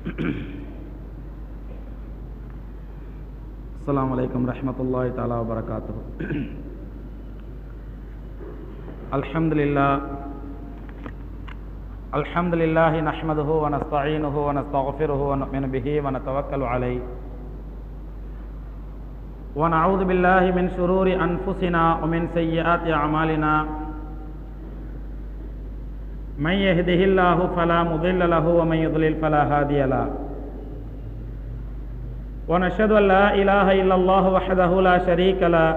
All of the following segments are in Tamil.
السلام عليكم ورحمة الله تعالى وبركاته الحمد لله الحمد لله نحمده ونستعينه ونستغفره ونؤمن به ونتوكل عليه ونعوذ بالله من شرور أنفسنا ومن سيئات أعمالنا من يهده الله فلا مضل له ومن يضلل فلا هادي له ونشهد أن لا إله إلا الله وحده لا شريك له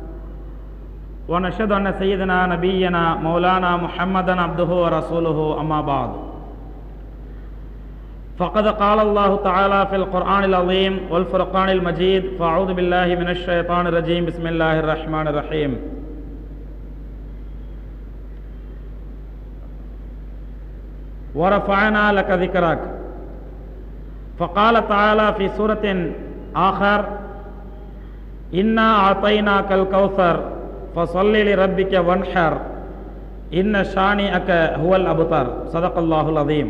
ونشهد أن سيدنا نبينا مولانا محمدا عبده ورسوله أما بعد فقد قال الله تعالى في القرآن العظيم والفرقان المجيد فأعوذ بالله من الشيطان الرجيم بسم الله الرحمن الرحيم ورفعنا لك ذكرك فقال تعالى في سورة آخر إنا أعطيناك الكوثر فصل لربك وانحر إن شانئك هو الأبتر صدق الله العظيم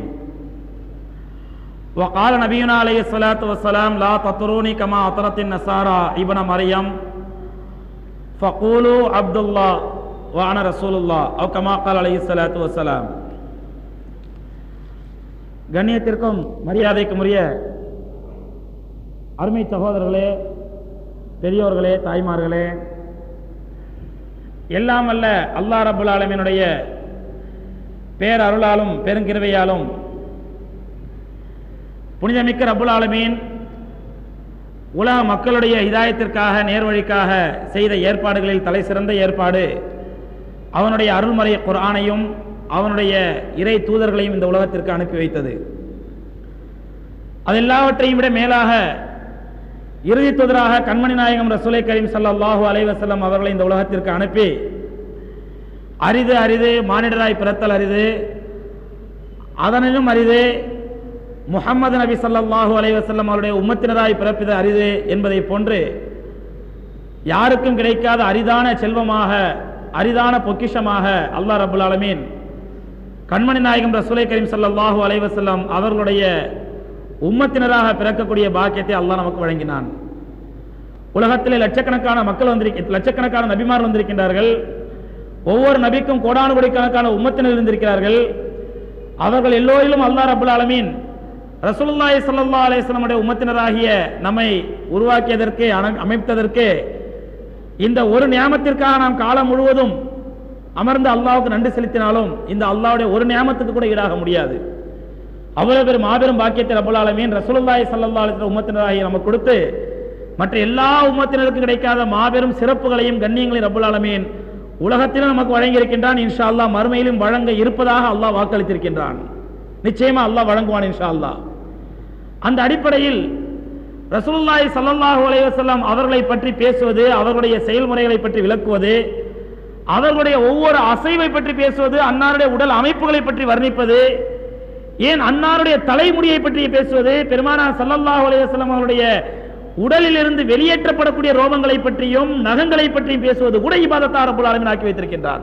وقال نبينا عليه الصلاة والسلام لا تطروني كما أطرت النصارى ابن مريم فقولوا عبد الله وأنا رسول الله أو كما قال عليه الصلاة والسلام கண்ணியத்திற்கும் மரியாதைக்கும் உரிய அருமை சகோதரர்களே பெரியோர்களே தாய்மார்களே எல்லாம் அல்ல அல்லா ரபுல் ஆலமினுடைய பேரருளாலும் பெருங்கிருவையாலும் புனிதமிக்க ரபுல் ஆலமீன் உலக மக்களுடைய இதாயத்திற்காக நேர்வழிக்காக செய்த ஏற்பாடுகளில் தலை சிறந்த ஏற்பாடு அவனுடைய அருள்மறை குரானையும் அவனுடைய இறை தூதர்களையும் இந்த உலகத்திற்கு அனுப்பி வைத்தது அதெல்லாவற்றையும் விட மேலாக இறுதி தூதராக கண்மணி நாயகம் ரசூலை கரீம் சல்லாஹூ அலைவசல்லம் அவர்களை இந்த உலகத்திற்கு அனுப்பி அரிது அரிது மானிடராய் பிறத்தல் அரிது அதனிலும் அரிது முகமது நபி சல்லாஹூ அலைவசல்லம் அவருடைய உம்மத்தினராய் பிறப்பது அரிது என்பதை போன்று யாருக்கும் கிடைக்காத அரிதான செல்வமாக அரிதான பொக்கிஷமாக அல்லாஹ் ரபுல் ஆலமீன் கண்மணி நாயகம் ரசூலை கரீம் சல்லாஹூ அலைவசல்லம் அவர்களுடைய உம்மத்தினராக பிறக்கக்கூடிய பாக்கியத்தை அல்லாஹ் நமக்கு வழங்கினான் உலகத்தில் லட்சக்கணக்கான மக்கள் வந்திருக்க லட்சக்கணக்கான நபிமார் வந்திருக்கின்றார்கள் ஒவ்வொரு நபிக்கும் கோடானு கோடிக்கணக்கான உம்மத்தினர் இருந்திருக்கிறார்கள் அவர்கள் எல்லோரிலும் அல்லாஹ் ரபுல் ஆலமீன் ரசூலுல்லாஹி ஸல்லல்லாஹு அலைஹி வஸல்லமுடைய உம்மத்தினராகிய நம்மை உருவாக்கியதற்கு அமைத்ததற்கு இந்த ஒரு நியாமத்திற்காக நாம் காலம் முழுவதும் அமர்ந்து அல்லாவுக்கு நன்றி செலுத்தினாலும் இந்த அல்லாவுடைய ஒரு நியாமத்துக்கு கூட ஈடாக முடியாது அவ்வளவு பெரும் மாபெரும் பாக்கியத்தை ரபுல் ஆலமீன் ரசூலுல்லாஹி ஸல்லல்லாஹு அலைஹி வஸல்லம் உம்மத்தினராகி நமக்கு கொடுத்து மற்ற எல்லா உம்மத்தினருக்கும் கிடைக்காத மாபெரும் சிறப்புகளையும் கண்ணியங்களையும் ரபுல் ஆலமீன் உலகத்திலும் நமக்கு வழங்கி இருக்கின்றான் இன்ஷா அல்லாஹ் மறுமையிலும் வழங்க இருப்பதாக அல்லாஹ் வாக்களித்திருக்கின்றான் நிச்சயமா அல்லாஹ் வழங்குவான் இன்ஷா அல்லாஹ் அந்த அடிப்படையில் ரசூலுல்லாஹி ஸல்லல்லாஹு அலைஹி வஸல்லம் அவர்களை பற்றி பேசுவது அவர்களுடைய செயல்முறைகளை பற்றி விளக்குவது அவர்களுடைய ஒவ்வொரு அசைவை பற்றி பேசுவது அன்னாருடைய உடல் அமைப்புகளை பற்றி வர்ணிப்பது ஏன் அன்னாருடைய தலைமுடியை பற்றி பேசுவது பெருமானார் சல்லல்லாஹு அலைஹி வஸல்லம் அவருடைய உடலில் இருந்து வெளியேற்றப்படக்கூடிய ரோமங்களை பற்றியும் நகங்களை பற்றியும் பேசுவது கூட இபாதத்தா ரப்பல் ஆலமீன் ஆக்கி வைத்திருக்கின்றார்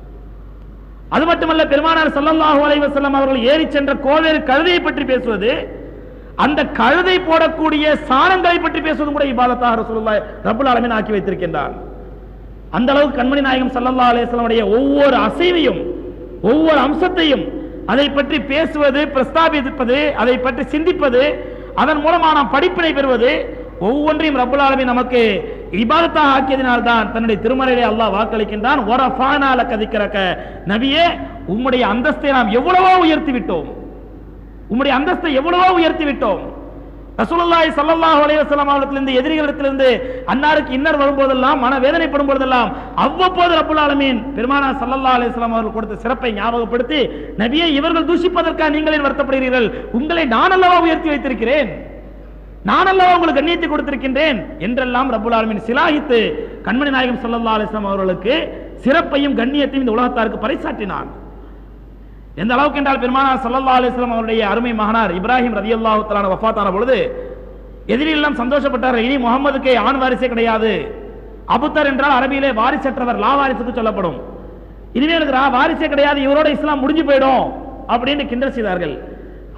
அது மட்டுமல்ல பெருமானார் சல்லல்லாஹு அலைஹி வஸல்லம் அவர்கள் ஏறி சென்ற கோவேறு கழுதையை பற்றி பேசுவது அந்த கழுதை போடக்கூடிய சாணங்களை பற்றி பேசுவது கூட இபாதத்தா ரசூலுல்லாஹி ரப்பல் ஆலமீன் ஆக்கி வைத்திருக்கின்றார் அந்த அளவுக்கு கண்மணி நாயகம் சல்லல்லாஹு அலைஹி வஸல்லம் ஒவ்வொரு அசைவையும் ஒவ்வொரு அம்சத்தையும் அதை பற்றி பேசுவது பிரஸ்தாபிப்பது அதை பற்றி சிந்திப்பது அதன் மூலமாக நாம் படிப்பினை பெறுவது ஒவ்வொன்றையும் ரப்புல் ஆலமீன் நமக்கு இபாதத்தாக ஆக்கியதினால் தான் தன்னுடைய திருமறையிலே அல்லாஹ் வாக்களிக்கின்றான் ஒரஃபானால கதிக்கிறக்க நபியே உம்முடைய அந்தஸ்தை நாம் எவ்வளவோ உயர்த்தி விட்டோம் உம்முடைய அந்தஸ்தை எவ்வளவோ உயர்த்தி விட்டோம் ரசூலுல்லாஹி ஸல்லல்லாஹு அலைஹி வஸல்லம் அவர்களிடத்திலிருந்து எதிரிகளிடத்திலிருந்து அன்னாருக்கு இன்னர் வரும்போதெல்லாம் மன வேதனைப்படும் போதெல்லாம் அவ்வப்போது ரப்புல் ஆலமீன் பெருமானா ஸல்லல்லாஹு அலைஹி வஸல்லம் அவர்கள் கொடுத்த சிறப்பை ஞாபகப்படுத்தி நபியே இவர்கள் தூஷிப்பதற்காக நீங்களே வருத்தப்படுகிறீர்கள் உங்களை நான் அல்லவா உயர்த்தி வைத்திருக்கிறேன் நான் அல்லவா உங்களுக்கு கண்ணியத்தை கொடுத்திருக்கின்றேன் என்றெல்லாம் ரப்புல் ஆலமீன் சிலாகித்து கண்மணி நாயகம் ஸல்லல்லாஹு அலைஹி வஸல்லம் அவர்களுக்கு சிறப்பையும் கண்ணியத்தையும் இந்த உலகத்தாருக்கு பறைசாற்றினான் எந்த அளவுக்கு என்றால் பெருமானார் சல்லல்லா அலிஸ்லாம் அவருடைய அருமை மகனார் இப்ராஹிம் ரதி அல்லாஹு தலான வஃபாத்தான பொழுது எதிரிலாம் சந்தோஷப்பட்டார்கள் இனி முகமதுக்கு ஆண் வாரிசே கிடையாது அபுத்தர் என்றால் அரபியிலே வாரிசற்றவர் லா வாரிசுக்கு சொல்லப்படும் இனிமேல் இருக்கிற வாரிசே கிடையாது இவரோட இஸ்லாம் முடிஞ்சு போயிடும் அப்படின்னு கிண்டல் செய்தார்கள்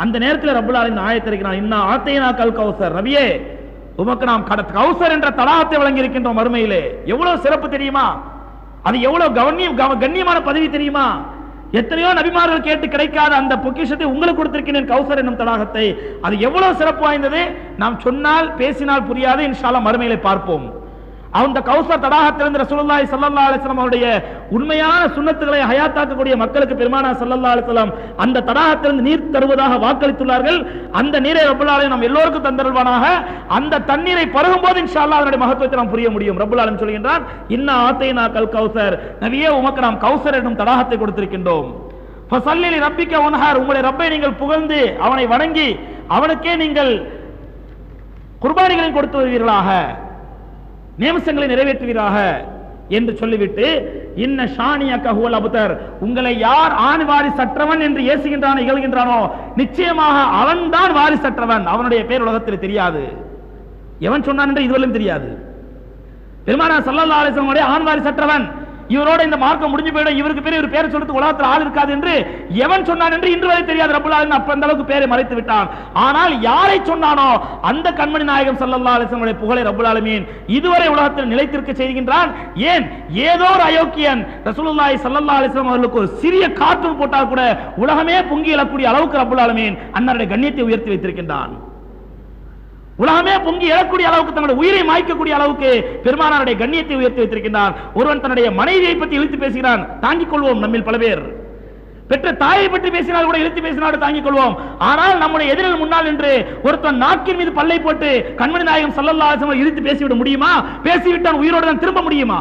அந்த நேரத்தில் ரப்புல் ஆலமின் ஆயத்திருக்கிறான் இன்னா ஆத்தைனா கல் கௌசர் நபியே உமக்கு நாம் கட கௌசர் என்ற தடாகத்தை வழங்கி இருக்கின்றோம் மறுமையிலே எவ்வளவு சிறப்பு தெரியுமா அது எவ்வளவு கவனியம் கவ- கண்ணியமான பதவி தெரியுமா எத்தனையோ நபிமார்கள் கேட்டு கிடைக்காத அந்த பொக்கிஷத்தை உங்களுக்கு கொடுத்திருக்கிறேன் கௌசர் என்னும் தடாகத்தை அது எவ்வளவு சிறப்பு வாய்ந்தது நாம் சொன்னால் பேசினால் புரியாது இன்ஷால்லா மறுமையிலே பார்ப்போம் அந்த கௌசர் தடாகத்திலிருந்து ரசூலுல்லாஹி ஸல்லல்லாஹு அலைஹி வஸல்லம் அவருடைய உண்மையான சுன்னத்துகளை ஹயாத்தாக்கக்கூடிய மக்களுக்கு பெருமானா ஸல்லல்லாஹு அலைஹி வஸல்லம் அந்த தடாகத்திலிருந்து நீர் தருவதாக வாக்களித்துள்ளார்கள் அந்த நீரை ரப்பல் ஆலமீன் நாம் எல்லோருக்கும் தந்தருள்வானாக அந்த தண்ணீரை பருகும் போது இன்ஷா அல்லாஹ் அதனுடைய மகத்துவத்தை நாம் புரிய முடியும் ரப்பல் ஆலமீன் சொல்கின்றான் இன்னா ஆத்தைனா கல் கௌசர் நபியே உமக்கு நாம் கௌசர் என்னும் தடாகத்தை கொடுத்திருக்கின்றோம் ஃபஸல்லி ரப்பிக்க ஒன்ஹார் உங்களுடைய ரப்பை நீங்கள் புகழ்ந்து அவனை வணங்கி அவனுக்கே நீங்கள் குர்பானிகளை கொடுத்து வருவீர்களாக நியமசங்களை நிறைவேற்றுவீராக என்று சொல்லிவிட்டு இன்ன ஷானிய கஹுவல் அபுதர் உங்களை யார் ஆண் வாரிசற்றவன் என்று ஏசுகின்றானோ இகழ்கின்றானோ நிச்சயமாக அவன்தான் வாரிசற்றவன் அவனுடைய பேர் உலகத்தில் தெரியாது எவன் சொன்னான் என்று இதுவரையும் தெரியாது பெருமானா சல்லல்லா அலிஸ்லமுடைய ஆண் வாரிசற்றவன் இவரோட இந்த மார்க்கம் முடிஞ்சு போயிடும் இவருக்கு பேர் இவர் பேரை சொல்றது உலகத்தில் ஆள் இருக்காது என்று எவன் சொன்னான் என்று இன்று வரை தெரியாது ரப்புல் ஆலமீன் அப்ப அந்த அளவுக்கு பேரை மறைத்து விட்டான் ஆனால் யாரை சொன்னானோ அந்த கண்மணி நாயகம் சல்லல்லா அலிஸ்லமுடைய புகழை ரப்புல் ஆலமீன் இதுவரை உலகத்தில் நிலைத்திருக்க செய்கின்றான் ஏன் ஏதோ ஒரு அயோக்கியன் ரசூலுல்லாஹி ஸல்லல்லாஹு அலைஹி வஸல்லம் அவர்களுக்கு ஒரு சிறிய கார்ட்டூன் போட்டால் கூட உலகமே பொங்கி எழக்கூடிய அளவுக்கு ரப்புல் ஆலமீன் அன்னாருடைய கண்ணியத்தை உயர்த்தி வைத்திருக்கின்றான் உலகமே பொங்கி எழக்கூடிய அளவுக்கு தன்னுடைய உயிரை மாய்க்கக்கூடிய அளவுக்கு பெருமானாருடைய கண்ணியத்தை உயர்த்தி வைத்திருக்கின்றான் ஒருவன் தன்னுடைய மனைவியை பற்றி இழுத்து பேசுகிறான் தாங்கிக் கொள்வோம் நம்மில் பல பேர் பெற்ற தாயை பற்றி பேசினால் கூட இழுத்து பேசினால் தாங்கிக் கொள்வோம் ஆனால் நம்முடைய எதிரில் முன்னால் என்று ஒருத்தன் நாக்கின் மீது பல்லை போட்டு கண்மணி நாயகம் சல்லல்லா அலைஹி வஸல்லம் இழுத்து பேசிவிட முடியுமா பேசிவிட்டான் உயிரோடு தான் திரும்ப முடியுமா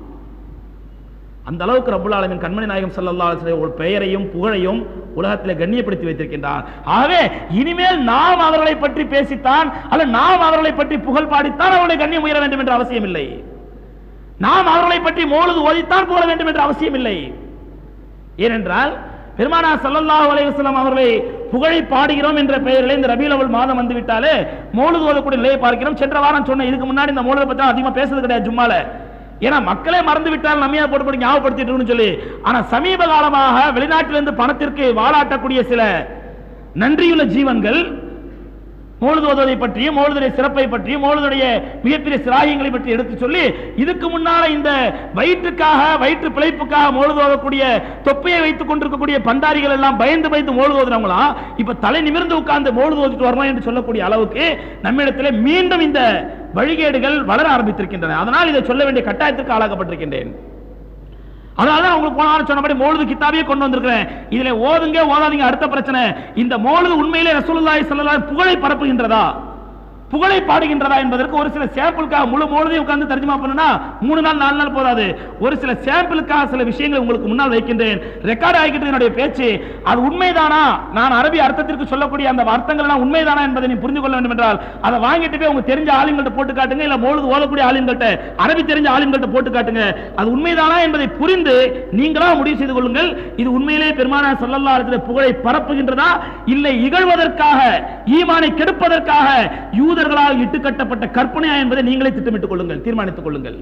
அந்த அளவுக்கு ரப்புல் ஆலமீன் கண்மணி நாயகம் ஸல்லல்லாஹு அலைஹி வஸல்லம் ஒரு பெயரையும் புகழையும் உலகத்தில் கண்ணியப்படுத்தி வைத்திருக்கின்றார் ஆகவே இனிமேல் நாம் அவர்களை பற்றி பேசித்தான் அல்ல நாம் அவர்களை பற்றி புகழ் பாடித்தான் அவர்களை கண்ணியம் உயர வேண்டும் என்ற அவசியம் இல்லை நாம் அவர்களை பற்றி மோழுது ஓதித்தான் புகழ வேண்டும் என்ற அவசியம் இல்லை ஏனென்றால் பெருமானா ஸல்லல்லாஹு அலைஹி வஸல்லம் அவர்களை புகழை பாடுகிறோம் என்ற பெயரில் இந்த ரபியுல் அவல் மாதம் வந்து விட்டாலே மோழுது ஓதக்கூடிய நிலையை பார்க்கிறோம் சென்ற வாரம் சொன்ன இதுக்கு முன்னாடி இந்த மோழுதை பத்தி அதிகமா பேசுறது கிடையாது ஜும்மால ஏன்னா மக்களே மறந்து விட்டால் நம்மையா போட்டு போட்டு ஞாபகப்படுத்திட்டு சொல்லி ஆனா சமீப காலமாக வெளிநாட்டிலிருந்து பணத்திற்கு வாலாட்டக்கூடிய சில நன்றியுள்ள ஜீவன்கள் மோழுது ஓதுவதை பற்றியும் மோழுதுடைய சிறப்பை பற்றியும் மோழுதுடைய மிகப்பெரிய சிராயங்களை பற்றி எடுத்து சொல்லி இதுக்கு முன்னால இந்த வயிற்றுக்காக வயிற்று பிழைப்புக்காக மோழுது ஓதக்கூடிய தொப்பையை வைத்துக் கொண்டிருக்கக்கூடிய பண்டாரிகள் எல்லாம் பயந்து பயந்து மோழுது ஓதுறவங்களா இப்ப தலை நிமிர்ந்து உட்கார்ந்து மோழுது ஓதிட்டு வரணும் என்று சொல்லக்கூடிய அளவுக்கு நம்மிடத்தில் மீண்டும் இந்த வழிகேடுகள் வளர ஆரம்பித்திருக்கின்றன அதனால் இதை சொல்ல வேண்டிய கட்டாயத்திற்கு ஆளாக்கப்பட்டிருக்கின்றேன் அதனால தான் உங்களுக்கு போன வாரம் சொன்னபடி மோழுது கித்தாபே கொண்டு வந்திருக்கிறேன் இதுல ஓதுங்க ஓதாதீங்க அடுத்த பிரச்சனை இந்த மோழுது உண்மையிலே ரசூலுல்லாஹி ஸல்லல்லாஹு அலைஹி புகழை பரப்புகின்றதா புகழை பாடுகின்றதா என்பதற்கு ஒரு சில சாம்பிளுக்காக முழு மோழுதையும் உட்கார்ந்து தர்ஜுமா பண்ணுனா மூணு நாள் நாலு நாள் போதாது ஒரு சில சாம்பிளுக்காக சில விஷயங்களை உங்களுக்கு முன்னால் வைக்கின்றேன் ரெக்கார்ட் ஆகிக்கிட்டு என்னுடைய பேச்சு அது உண்மைதானா நான் அரபி அர்த்தத்திற்கு சொல்லக்கூடிய அந்த அர்த்தங்கள் எல்லாம் உண்மைதானா என்பதை நீ புரிந்து கொள்ள வேண்டும் என்றால் அதை வாங்கிட்டு போய் உங்க தெரிஞ்ச ஆளுங்கள்ட்ட போட்டு காட்டுங்க இல்ல மோழுது ஓதக்கூடிய ஆளுங்கள்ட்ட அரபி தெரிஞ்ச ஆளுங்கள்ட்ட போட்டு காட்டுங்க அது உண்மைதானா என்பதை புரிந்து நீங்களா முடிவு செய்து கொள்ளுங்கள் இது உண்மையிலே பெருமான சொல்லல்லா இருக்கிற புகழை பரப்புகின்றதா இல்லை இகழ்வதற்காக ஈமானை கெடுப்பதற்காக யூதர்களால் இட்டுக்கட்டப்பட்ட கற்பனையா என்பதை நீங்களே திட்டமிட்டுக் கொள்ளுங்கள் தீர்மானித்துக் கொள்ளுங்கள்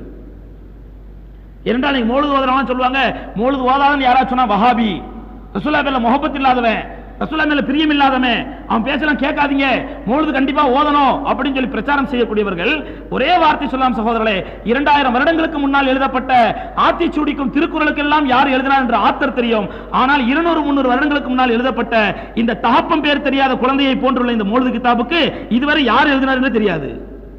இரண்டால் நீங்க மோழுது ஓதுறவங்க சொல்லுவாங்க மோழுது ஓதாதன்னு யாராவது சொன்னா வஹாபி ரசூல்லா மேல முகப்பத் இல்லாதவன் ரசூல்லா மேல பிரியம் இல்லாதவன் அவன் பேசலாம் கேட்காதீங்க மோழுது கண்டிப்பா ஓதணும் அப்படின்னு சொல்லி பிரச்சாரம் செய்யக்கூடியவர்கள் ஒரே வார்த்தை சொல்லலாம் சகோதரர்களே இரண்டாயிரம் வருடங்களுக்கு முன்னால் எழுதப்பட்ட ஆத்திச்சூடிக்கும் திருக்குறளுக்கு எல்லாம் யார் எழுதினார் என்ற ஆத்தர் தெரியும் ஆனால் இருநூறு முன்னூறு வருடங்களுக்கு முன்னால் எழுதப்பட்ட இந்த தகப்பம் பேர் தெரியாத குழந்தையை போன்றுள்ள இந்த மோழுது கிதாபுக்கு இதுவரை யார் எழுதினார் என்று தெரியாது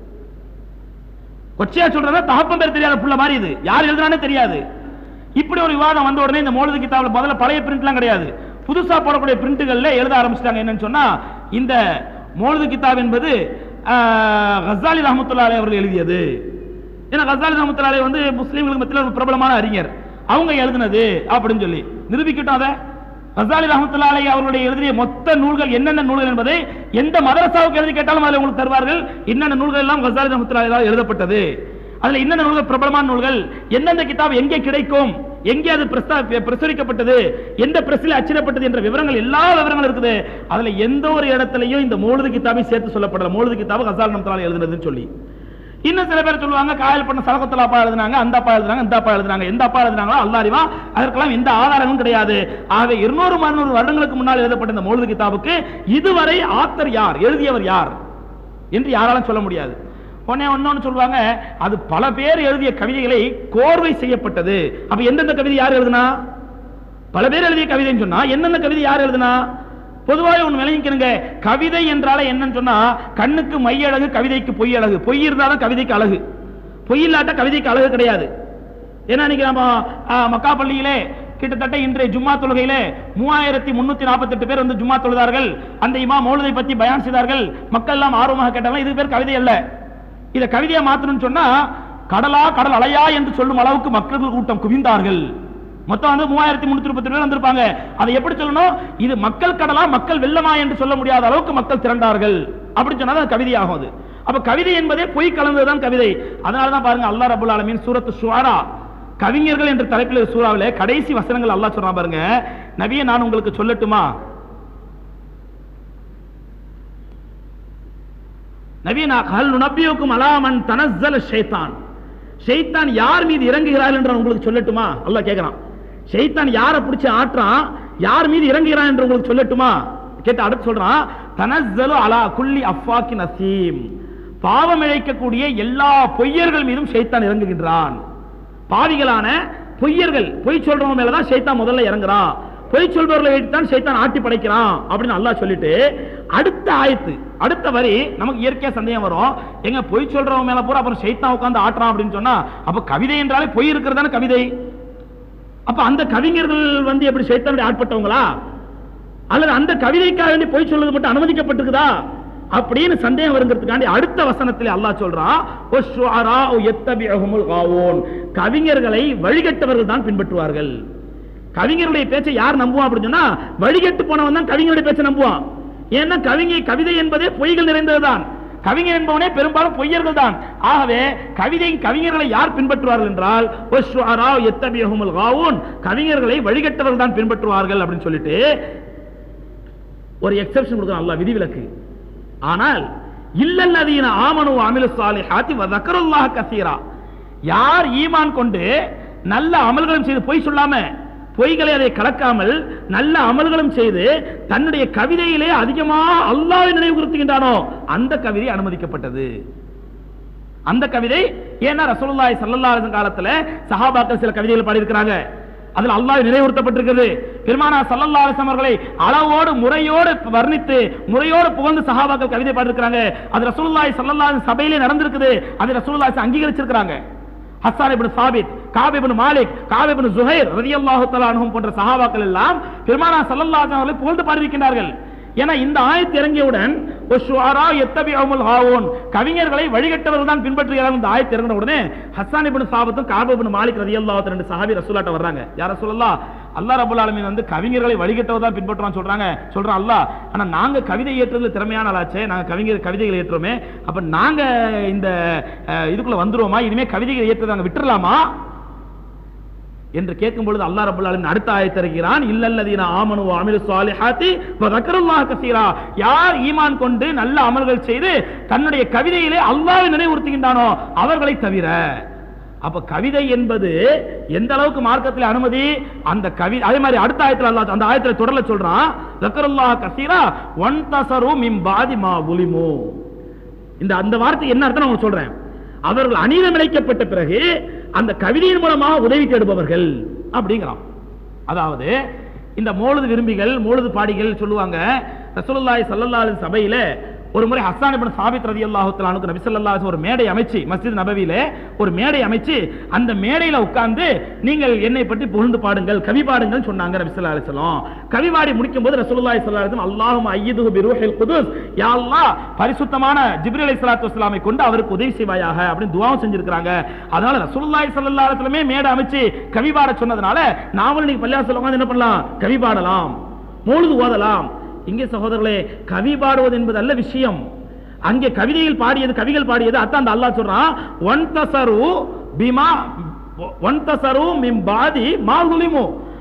கொச்சையா சொல்றதா தகப்பன் பேர் தெரியாத புள்ள மாதிரி இது யார் எழுதுனானே தெரியாது இப்படி ஒரு விவாதம் வந்த உடனே இந்த மோழுது கிதாபில் முதல்ல பழைய பிரிண்ட்லாம் கிடையாது புதுசா போடக்கூடிய பிரிண்ட்டுகள்ல எழுத ஆரம்பிச்சிட்டாங்க என்னன்னு சொன்னா இந்த மோழுது கிதாப் என்பது ஆஹ், கசாலி ரஹமத்துல்லாலே அவர்கள் எழுதியது ஏன்னா கசாலி ரஹமத்துல்லாலே வந்து முஸ்லீம்களுக்கு மத்தியில் ஒரு பிரபலமான அறிஞர் அவங்க எழுதினது அப்படின்னு சொல்லி நிரூபிக்கட்டும் அதை கசாலி ரஹமத்துல்லாலை அவர்களுடைய எழுதிய மொத்த நூல்கள் என்னென்ன நூல்கள் என்பதை எந்த மதரசாவுக்கு எழுதி கேட்டாலும் அதில் உங்களுக்கு தருவார்கள் என்னென்ன நூல்கள் எல்லாம் கசாலி ரஹமத்துல்லாலை எழுதப்பட்டது அதுல என்னென்ன நூல்கள் பிரபலமான நூல்கள் எந்தெந்த கிதாப் எங்கே கிடைக்கும் எங்கே அது பிரஸ்தா- பிரசுரிக்கப்பட்டது எந்த பிரஸ்ல அச்சிடப்பட்டது என்ற விவரங்கள் எல்லா விவரங்களும் இருக்குது அதுல எந்த ஒரு இடத்துலயும் இந்த மோழுது கிதாபை சேர்த்து சொல்லப்படல மோழுது கிதாபு கசால் நம்தால் எழுதுனதுன்னு சொல்லி இன்னும் சில பேர் சொல்லுவாங்க காயல் பண்ண சலகத்துல அப்பா எழுதுனாங்க அந்த அப்பா எழுதுனாங்க இந்த அப்பா எழுதுனாங்க எந்த அப்பா எழுதுனாங்களோ அல்லா அறிவா அதற்கெல்லாம் எந்த ஆதாரமும் கிடையாது ஆகவே இருநூறு மறுநூறு வருடங்களுக்கு முன்னால் எழுதப்பட்ட இந்த மௌலிக கிதாபுக்கு இதுவரை ஆத்தர் யார் எழுதியவர் யார் என்று யாராலும் சொல்ல முடியாது உடனே ஒன்னொன்னு சொல்லுவாங்க அது பல பேர் எழுதிய கவிதைகளை கோர்வை செய்யப்பட்டது அப்ப எந்தெந்த கவிதை யார் எழுதுனா பல பேர் எழுதிய கவிதைன்னு சொன்னா எந்தெந்த கவிதை யார் எழுதுனா பொதுவாக ஒன்று விளங்கிக்கணுங்க கவிதை என்றால என்னன்னு சொன்னா கண்ணுக்கு மை அழகு கவிதைக்கு பொய் அழகு பொய் இருந்தாலும் கவிதைக்கு அழகு பொய் இல்லாட்ட கவிதைக்கு அழகு கிடையாது ஏன்னா இன்னைக்கு நம்ம ஆ, மக்கா பள்ளியிலே கிட்டத்தட்ட இன்றைய ஜும்மா தொழுகையிலே மூவாயிரத்தி முன்னூத்தி நாற்பத்தெட்டு பேர் வந்து ஜும்மா தொழுதார்கள் அந்த இமா மௌலதை பத்தி பயான் செய்தார்கள் மக்கள் எல்லாம் ஆர்வமாக கேட்டாங்க இது பேர் கவிதை அல்ல இதை கவிதையா மாத்தணும்னு சொன்னா கடலா கடல் அலையா என்று சொல்லும் அளவுக்கு மக்கள் கூட்டம் குவிந்தார்கள் மொத்தம் வந்து மூவாயிரத்தி முன்னூத்தி முப்பத்தி பேர் வந்திருப்பாங்க அதை எப்படி சொல்லணும் இது மக்கள் கடலா மக்கள் வெள்ளமா என்று சொல்ல முடியாத அளவுக்கு மக்கள் திரண்டார்கள் அப்படி சொன்னா அது கவிதையாகும் அது அப்ப கவிதை என்பதே பொய் கலந்ததுதான் கவிதை அதனால தான் பாருங்க அல்லாஹ் ரபுல் ஆலமீன் சூரத்து ஷுஆரா கவிஞர்கள் என்ற தலைப்பில் சூறாவிலே கடைசி வசனங்கள் அல்லாஹ் சொல்றான் பாருங்க நபியை நான் உங்களுக்கு சொல்லட்டுமா நவீனா ஹல் நபியுக்கும் அலாமன் தனஸ்ஸல ஷைத்தான் ஷைத்தான் யார் மீது இறங்குகிறார் என்று நான் உங்களுக்கு சொல்லட்டுமா அல்லாஹ் கேட்கிறான் ஷைத்தான் யாரை பிடிச்சு ஆட்டுறான் யார் மீது இறங்குகிறான் என்று உங்களுக்கு சொல்லட்டுமா கேட்டு அடுத்து சொல்றான் தனஸ்ஸலு அலா குல்லி அஃபாக்கி நசீம் பாவம் இழைக்கக்கூடிய எல்லா பொய்யர்கள் மீதும் ஷைத்தான் இறங்குகின்றான் பாவிகளான பொய்யர்கள் பொய் சொல்றவங்க மேலதான் ஷைத்தான் முதல்ல இறங்குறான் பொய் சொல்பவர்களை வைத்து தான் ஷைத்தான் ஆட்டி படைக்கிறான் அப்படின்னு அல்லாஹ் சொல்லிட்டு அடுத்த ஆயத்து அடுத்த வரி நமக்கு இயற்கையா சந்தேகம் வரும் எங்க பொய் சொல்றவங்க மேல பூரா அப்புறம் ஷைத்தான் உட்கார்ந்து ஆட்டுறான் அப்படின்னு சொன்னா அப்ப கவிதை என்றாலே பொய் இருக்கிறதான கவிதை அப்ப அந்த கவிஞர்கள் வந்து எப்படி ஷைத்தானுடைய ஆட்பட்டவங்களா அல்லது அந்த கவிதைக்காக வேண்டி பொய் சொல்றது மட்டும் அனுமதிக்கப்பட்டிருக்குதா அப்படின்னு சந்தேகம் வருங்கிறதுக்காண்டி அடுத்த வசனத்தில் அல்லாஹ் சொல்றான் "வஷ்ஷுஅராஉ யத்தபிஉஹுமுல் காவூன்." கவிஞர்களை வழிகட்டவர்கள் தான் பின்பற்றுவார்கள் கவிஞருடைய பேச்சை யார் நம்புவான் அப்படின்னு சொன்னா வழிகட்டு போனவன் தான் கவிஞருடைய பேச்சை நம்புவான் ஏன்னா கவிஞ கவிதை என்பதே பொய்கள் நிறைந்ததுதான் கவிஞர் என்பவனே பெரும்பாலும் பொய்யர்கள் தான் ஆகவே கவிதை கவிஞர்களை யார் பின்பற்றுவார்கள் என்றால் "வஷ்ஷுஅராஉ யத்தபிஉஹுமுல் காவூன்." கவிஞர்களை வழிகட்டவர்கள் தான் பின்பற்றுவார்கள் அப்படின்னு சொல்லிட்டு ஒரு எக்ஸெப்ஷன் கொடுக்குறான் அல்லாஹ் விதிவிலக்கு ஆனால் இல்லல்லதீன ஆமனு அமிலு சாலிஹாத்தி வ தக்கருல்லாஹ கசீரா யார் ஈமான் கொண்டு நல்ல அமல்களும் செய்து பொய் சொல்லாம பொய்களை அதை கலக்காமல் நல்ல அமல்களும் செய்து தன்னுடைய கவிதையிலே அதிகமாக அல்லாஹ்வை நினைவு கூறுத்துகின்றானோ அந்த கவிதை அனுமதிக்கப்பட்டது அந்த கவிதை ஏன்னா ரசூலுல்லாஹி ஸல்லல்லாஹு அலைஹி வஸல்லம் காலத்துல சஹாபாக்கள் சில கவிதைகள் பாடியிருக்கிறாங்க அதில் அல்லாஹ் நினைவுறுத்தப்பட்டிருக்கிறது பெருமானா ஸல்லல்லாஹு அலைஹி வஸல்லம் அவர்களை அளவோடு முறையோடு வர்ணித்து முறையோடு புகழ்ந்து சஹாபாக்கள் கவிதை பாடியிருக்கிறாங்க அது ரசூலுல்லாஹி ஸல்லல்லாஹு அலைஹி சபையிலே நடந்திருக்குது அது ரசூலுல்லாஹி அங்கீகரிச்சிருக்கிறாங்க ஹஸ்ஸான் இப்னு சாபித் காப் இப்னு மாலிக் காப் இப்னு ஜுஹைர் ரலியல்லாஹு தஆலா அன்ஹும் போன்ற சஹாபாக்கள் எல்லாம் பெருமானா ஸல்லல்லாஹு அலைஹி வஸல்லம் அவர்களை புகழ்ந்து பாடியிருக்கிறார்கள் ஏன்னா இந்த ஆயத்து இறங்கியவுடன் "வஷ்ஷுஅரா யத்தபிஉஹுமுல் ஹாவூன்." கவிஞர்களை வழிகட்டவர்கள் தான் பின்பற்றுகிறார்கள் இந்த ஆயத்து இறங்கின உடனே ஹஸ்ஸான் இப்னு சாபித்தும் காப் இப்னு மாலிக் ரலியல்லாஹு தஆலா ரெண்டு சஹாபி ரசூலாட்ட வர்றாங்க யார் ரசூலல்லாஹ் அல்லாஹ் ரப்பல் ஆலமீன் வந்து கவிஞர்களை வழிகட்டவர் தான் பின்பற்றுவான் சொல்றாங்க சொல்றான் அல்லாஹ் ஆனா நாங்க கவிதை ஏற்றுறதுல திறமையான ஆளாச்சே நாங்க கவிஞர் கவிதைகள் ஏற்றுறோமே அப்ப நாங்க இந்த அஹ், இதுக்குள்ள வந்துருவோமா இனிமே கவிதைகள் ஏற்றுறதை நாங்க விட்டுறலாமா என்று கேட்கும் பொழுது அல்லாஹ் ரப்பல் ஆலமீன் அடுத்த ஆயத்தை இறக்கிறான் இல்லல்லதீன ஆமனு வ அமிலு ஸாலிஹாத்தி வ தக்கருல்லாஹ கஸீரா யார் ஈமான் கொண்டு நல்ல அமல்கள் செய்து தன்னுடைய கவிதையிலே அல்லாஹ்வை நினைவுறுத்துகின்றானோ அவர்களை தவிர அப்ப கவிதை என்பது எந்த அளவுக்கு மார்க்கத்தில் அனுமதி அந்த கவி அதே மாதிரி அடுத்த ஆயத்துல அல்லாஹ் அந்த ஆயத்துல தொடர்ல சொல்றான் தக்கருல்லாஹ கஸீரா ஒன் தசரு மின் பாதி மா உலிமு இந்த அந்த வார்த்தை என்ன அர்த்தம் நான் உங்களுக்கு சொல்றேன் அவர்கள் அநீதம் இழைக்கப்பட்ட பிறகு அந்த கவிதையின் மூலமாக உதவி தேடுபவர்கள் அப்படிங்கிறான் அதாவது இந்த மோழுது விரும்பிகள் மோழுது பாடிகள் சொல்லுவாங்க ரசூலுல்லாஹி ஸல்லல்லாஹு அலைஹி சபையில ஒரு முறை ஹஸ்ஸான் இப்னு சாபித் ரலியல்லாஹு தஆலா அன்ஹு நபி ஸல்லல்லாஹு அலைஹி ஒரு மேடை அமைச்சு மஸ்ஜித் நபவியில ஒரு மேடை அமைச்சு அந்த மேடையில உட்கார்ந்து நீங்கள் என்னை பற்றி புகழ்ந்து பாடுங்கள் கவி பாடுங்கள் சொன்னாங்க நபி ஸல்லல்லாஹு அலைஹி வஸல்லம் கவி பாடி முடிக்கும் போது ரசூலுல்லாஹி ஸல்லல்லாஹு அலைஹி வஸல்லம் அல்லாஹும்ம அய்யிதுஹு பிருஹில் குதுஸ் யா அல்லாஹ் பரிசுத்தமான ஜிப்ரீல் அலைஹிஸ்ஸலாத்து வஸலாமை கொண்டு அவருக்கு உதவி செய்வாயாக அப்படின்னு துஆவும் செஞ்சிருக்காங்க அதனால ரசூலுல்லாஹி ஸல்லல்லாஹு அலைஹி வஸல்லமே மேடை அமைச்சு கவி பாட சொன்னதுனால நாமளும் நீங்க பள்ளியாசல உட்கார்ந்து என்ன பண்ணலாம் கவி பாடலாம் மூழுது ஓதலாம் இங்கே சகோதரர்களே கவி பாடுவது என்பது அல்ல விஷயம் அங்கே கவிதையில் பாடியது கவிகள் பாடியது அதான் அந்த அல்லாஹ் சொல்றான் ஒன் தசரு பிமா ஒன் தசரு மிம் பாதி மாகுலிமு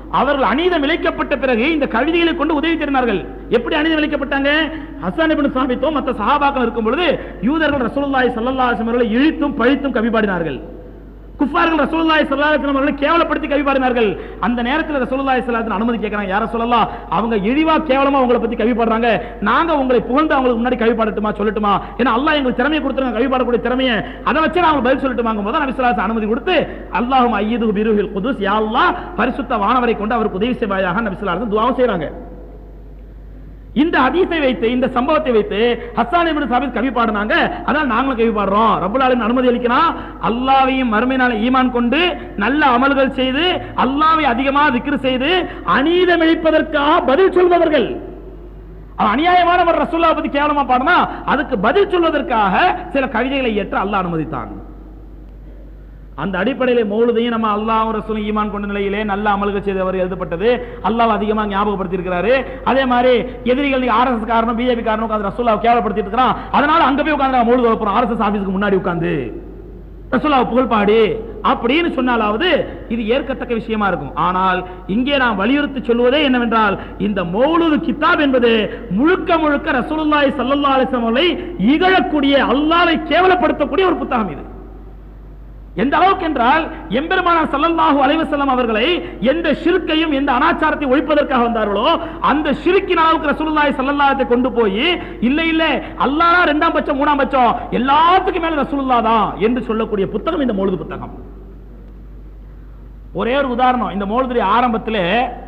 அவர்கள் அநீதம் இழைக்கப்பட்ட பிறகு இந்த கவிதைகளை கொண்டு உதவி தேடினார்கள் எப்படி அநீதம் இழைக்கப்பட்டாங்க ஹசான் இப்னு சாபித்தோ மற்ற சஹாபாக்கள் இருக்கும் பொழுது யூதர்கள் ரசூலுல்லாஹி ஸல்லல்லாஹு அலைஹி வஸல்லம் அவர்களை இழித்தும் பழித்தும் கவி பாடினார்கள் குஃபார்கள் ரசூலுல்லாஹி ஸல்லல்லாஹு அலைஹி வஸல்லம் அவர்களை கேவலப்படுத்தி கவி பாடினார்கள் அந்த நேரத்தில் ரசூலுல்லாஹி ஸல்லல்லாஹு அலைஹி வஸல்லம் அனுமதி கேட்கறாங்க யார சொல்லலாம் அவங்க இழிவா கேவலமா உங்களை பத்தி கவி பாடுறாங்க நாங்க உங்களை புகழ்ந்து அவங்களுக்கு முன்னாடி கவி பாடட்டுமா சொல்லட்டுமா ஏன்னா அல்லாஹ் எங்களுக்கு திறமையை கொடுத்துருங்க கவி பாடக்கூடிய திறமையை அதை வச்சு நான் பதில் சொல்லட்டுமாங்கும் போது நபி ஸல்லல்லாஹு அலைஹி வஸல்லம் அனுமதி கொடுத்து அல்லாஹும் ஐயது பிருஹில் குதுஸ் யா அல்லாஹ் பரிசுத்த வானவரை கொண்டு அவருக்கு உதவி செய்வாயாக நபி ஸல்லல்லாஹு அலைஹி வஸல்லம் துஆ செய்றாங்க இந்த ஹதீஸை வைத்து இந்த சம்பவத்தை வைத்து ஹஸ்ஸான் இப்னு சாபித் கவி பாடுனாங்க அதான் நாங்களும் கவி பாடுறோம் ரப்பல் ஆலமீன் அனுமதி அளிக்கிறான் அல்லாஹ்வையும் மறுமையினால ஈமான் கொண்டு நல்ல அமல்கள் செய்து அல்லாஹ்வை அதிகமாக திக்ர் செய்து அநீதம் இழைப்பதற்காக பதில் சொல்பவர்கள் அவன் அநியாயமானவர் ரசூல்லா பத்தி கேவலமா பாடுனா அதுக்கு பதில் சொல்வதற்காக சில கவிதைகளை ஏற்று அல்லாஹ் அனுமதித்தான் அந்த அடிப்படையிலே மௌலுதையும் நம்ம அல்லாஹ் ரசூலும் ஈமான் கொண்ட நிலையிலே நல்ல அமல்கள் செய்தவர் எழுதப்பட்டது அல்லாஹ் அதிகமா ஞாபகப்படுத்தி இருக்கிறாரு அதே மாதிரி எதிரிகள் ஆர்எஸ்எஸ் காரணம் பிஜேபி காரணம் உட்கார்ந்து ரசூல்லாவை கேவலப்படுத்திட்டு இருக்கிறான் அதனால அங்க போய் உட்கார்ந்து மௌலுது வைப்போம் ஆர்எஸ்எஸ் ஆபீஸ்க்கு முன்னாடி உட்கார்ந்து ரசூல்லாவை புகழ்பாடி அப்படின்னு சொன்னாலாவது இது ஏற்கத்தக்க விஷயமா இருக்கும் ஆனால் இங்கே நாம் வலியுறுத்தி சொல்வதே என்னவென்றால் இந்த மௌலுது கிதாப் என்பது முழுக்க முழுக்க ரசூலுல்லாஹி ஸல்லல்லாஹு அலைஹி வஸல்லம் அவர்களை இகழக்கூடிய அல்லாஹ்வை கேவலப்படுத்தக்கூடிய ஒரு புத்தகம் இது எந்த அளவுக்கு என்றால் எம்பெருமானார் ஸல்லல்லாஹு அலைஹி வஸல்லம் அவர்களை எந்த ஷிர்க்கையும் எந்த அனாச்சாரத்தை ஒழிப்பதற்காக வந்தார்களோ அந்த ஷிர்க்கின் அளவுக்கு ரசூலுல்லாஹி ஸல்லல்லாஹு அலைஹி கொண்டு போய் இல்ல இல்ல அல்லாஹ் ரெண்டாம் பட்சம் மூணாம் பட்சம் எல்லாத்துக்கும் மேல ரசூலுல்லாஹ் தான் என்று சொல்லக்கூடிய புத்தகம் இந்த மௌலிது புத்தகம் ஒரே ஒரு உதாரணம் இந்த மௌலிதுடைய ஆரம்பத்திலே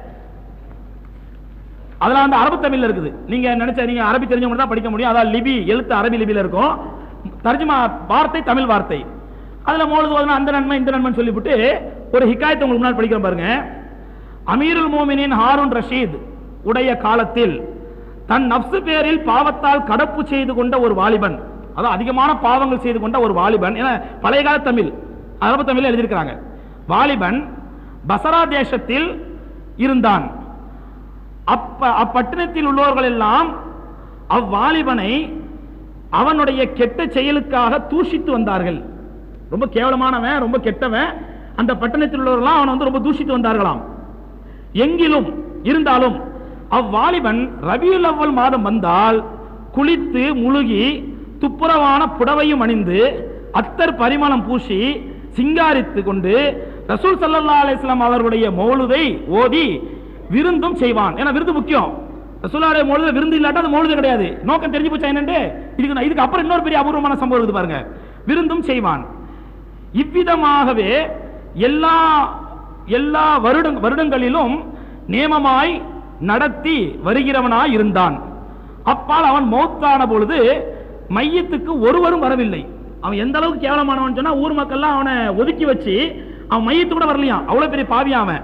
அதெல்லாம் வந்து அரபு தமிழ்ல இருக்குது நீங்க நினைச்ச நீங்க அரபி தெரிஞ்சவங்க தான் படிக்க முடியும் அதாவது லிபி எழுத்து அரபி லிபில இருக்கும் தர்ஜுமா வார்த்தை தமிழ் வார்த்தை அதுல மோழுது ஓதுனா அந்த நன்மை இந்த நன்மை சொல்லிவிட்டு ஒரு ஹிகாயத்தை உங்களுக்கு முன்னால் படிக்கிறேன் பாருங்க அமீருல் மோமினின் ஹாரூன் ரஷீத் உடைய காலத்தில் தன் நப்சு பேரில் பாவத்தால் கடப்பு செய்து கொண்ட ஒரு வாலிபன் அதாவது அதிகமான பாவங்கள் செய்து கொண்ட ஒரு வாலிபன் ஏன்னா பழைய கால தமிழ் அரபு தமிழ் எழுதியிருக்கிறாங்க வாலிபன் பசரா தேசத்தில் இருந்தான் அப்ப அப்பட்டினத்தில் உள்ளவர்கள் எல்லாம் அவ்வாலிபனை அவனுடைய கெட்ட செயலுக்காக தூஷித்து வந்தார்கள் ரொம்ப கேவலமானவன் ரொம்ப கெட்டவன் அந்த பட்டணத்தில் உள்ளவர்களாம் அவனை வந்து ரொம்ப தூஷித்து வந்தார்களாம் எங்கிலும் இருந்தாலும் அவ்வாலிபன் ரபியுல் அவ்வல் மாதம் வந்தால் குளித்து முழுகி துப்புரவான புடவையும் அணிந்து அத்தர் பரிமளம் பூசி சிங்காரித்து கொண்டு ரசூல் ஸல்லல்லாஹு அலைஹி வஸல்லம் அவர்களுடைய மௌலுதை ஓதி விருந்தும் செய்வான் ஏன்னா விருந்து முக்கியம் ரசூலுல்லாஹி மௌலுத விருந்து இல்லாட்டா அது மௌலுது கிடையாது நோக்கம் தெரிஞ்சு போச்சா என்னன்னு இதுக்கு நான் இதுக்கு அப்புறம் இன்னொரு பெரிய அபூர்வமான சம்பவம் இருக்குது பாருங்க விருந்தும் செய்வான் இவ்விதமாகவே எல்லா எல்லா வருட வருடங்களிலும் நியமமாய் நடத்தி வருகிறவனாய் இருந்தான் அப்பால் அவன் மௌத்தான பொழுது மையத்துக்கு ஒருவரும் வரவில்லை அவன் எந்த அளவுக்கு கேவலமானவன் சொன்னா ஊர் மக்கள்லாம் அவனை ஒதுக்கி வச்சு அவன் மையத்து கூட வரலையாம் அவ்வளவு பெரிய பாவியான் அவன்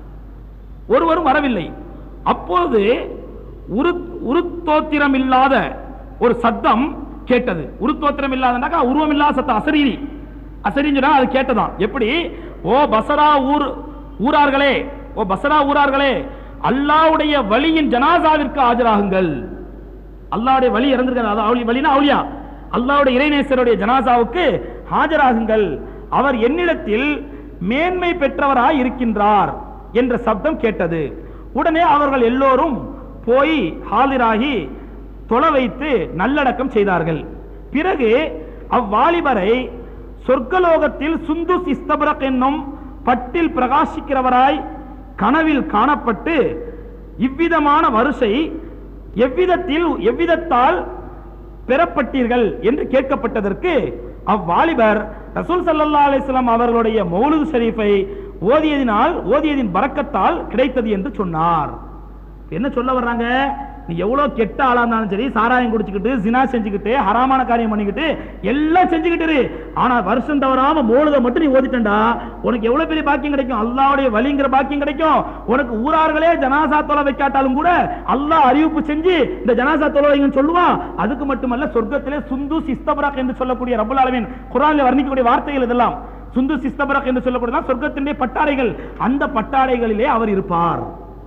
ஒருவரும் வரவில்லை அப்போது உரு உருத்தோத்திரம் இல்லாத ஒரு சத்தம் கேட்டது உருத்தோத்திரம் இல்லாதனாக்கா உருவம் இல்லாத சத்தம் அசரீரி அசரின்னு சொன்னா அது கேட்டதாம் எப்படி ஓ பசரா ஊர் ஊரார்களே ஓ பசரா ஊரார்களே அல்லாவுடைய வழியின் ஜனாசாவிற்கு ஆஜராகுங்கள் அல்லாவுடைய வழி இறந்திருக்கிறார் அது அவளி வழினா அவளியா அல்லாவுடைய இறைநேசருடைய ஜனாசாவுக்கு ஆஜராகுங்கள் அவர் என்னிடத்தில் மேன்மை பெற்றவராய் இருக்கின்றார் என்ற சப்தம் கேட்டது உடனே அவர்கள் எல்லோரும் போய் ஹாலிராகி தொலை வைத்து நல்லடக்கம் செய்தார்கள் பிறகு அவ்வாலிபரை சொர்க்கலோகத்தில் சுந்துஸ் இஸ்தபரக் என்னும் பட்டில் பிரகாசிக்கிறவராய் கனவில் காணப்பட்டு இவ்விதமான வரிசை எவ்விதத்தில் எவ்விதத்தால் பெறப்பட்டீர்கள் என்று கேட்கப்பட்டதற்கு அவ்வாலிபர் ரசூல் ஸல்லல்லாஹு அலைஹி வஸல்லம் அவர்களுடைய மௌலிது ஷரீஃபை ஓதியதினால் ஓதியதின் பரக்கத்தால் கிடைத்தது என்று சொன்னார் என்ன சொல்ல வர்றாங்க நீ எவ்வளவு கெட்ட ஆளா இருந்தாலும் சரி சாராயம் குடிச்சுக்கிட்டு ஜினா செஞ்சுக்கிட்டு ஹராமான காரியம் பண்ணிக்கிட்டு எல்லாம் செஞ்சுக்கிட்டு இரு. ஆனா வருஷம் தவறாம மோழுத மட்டும் நீ ஓதிட்டா உனக்கு எவ்வளவு பெரிய பாக்கியம் கிடைக்கும் அல்லாஹ்வுடைய வலிங்கிற பாக்கியம் கிடைக்கும் உனக்கு ஊரார்களே ஜனாசா தொலை வைக்காட்டாலும் கூட அல்லாஹ் அறிவிப்பு செஞ்சு இந்த ஜனாசா தொலை வைங்கன்னு சொல்லுவான் அதுக்கு மட்டுமல்ல சொர்க்கத்திலே சுந்து சிஸ்தபராக் என்று சொல்லக்கூடிய ரபுல் ஆலமீன் குர்ஆனில் வர்ணிக்கக்கூடிய வார்த்தைகள் இதெல்லாம் சுந்து சிஸ்தபராக் என்று சொல்லக்கூடிய சொர்க்கத்தினுடைய பட்டாடைகள் அந்த பட்டாடைகளிலே அவர் இருப்பார்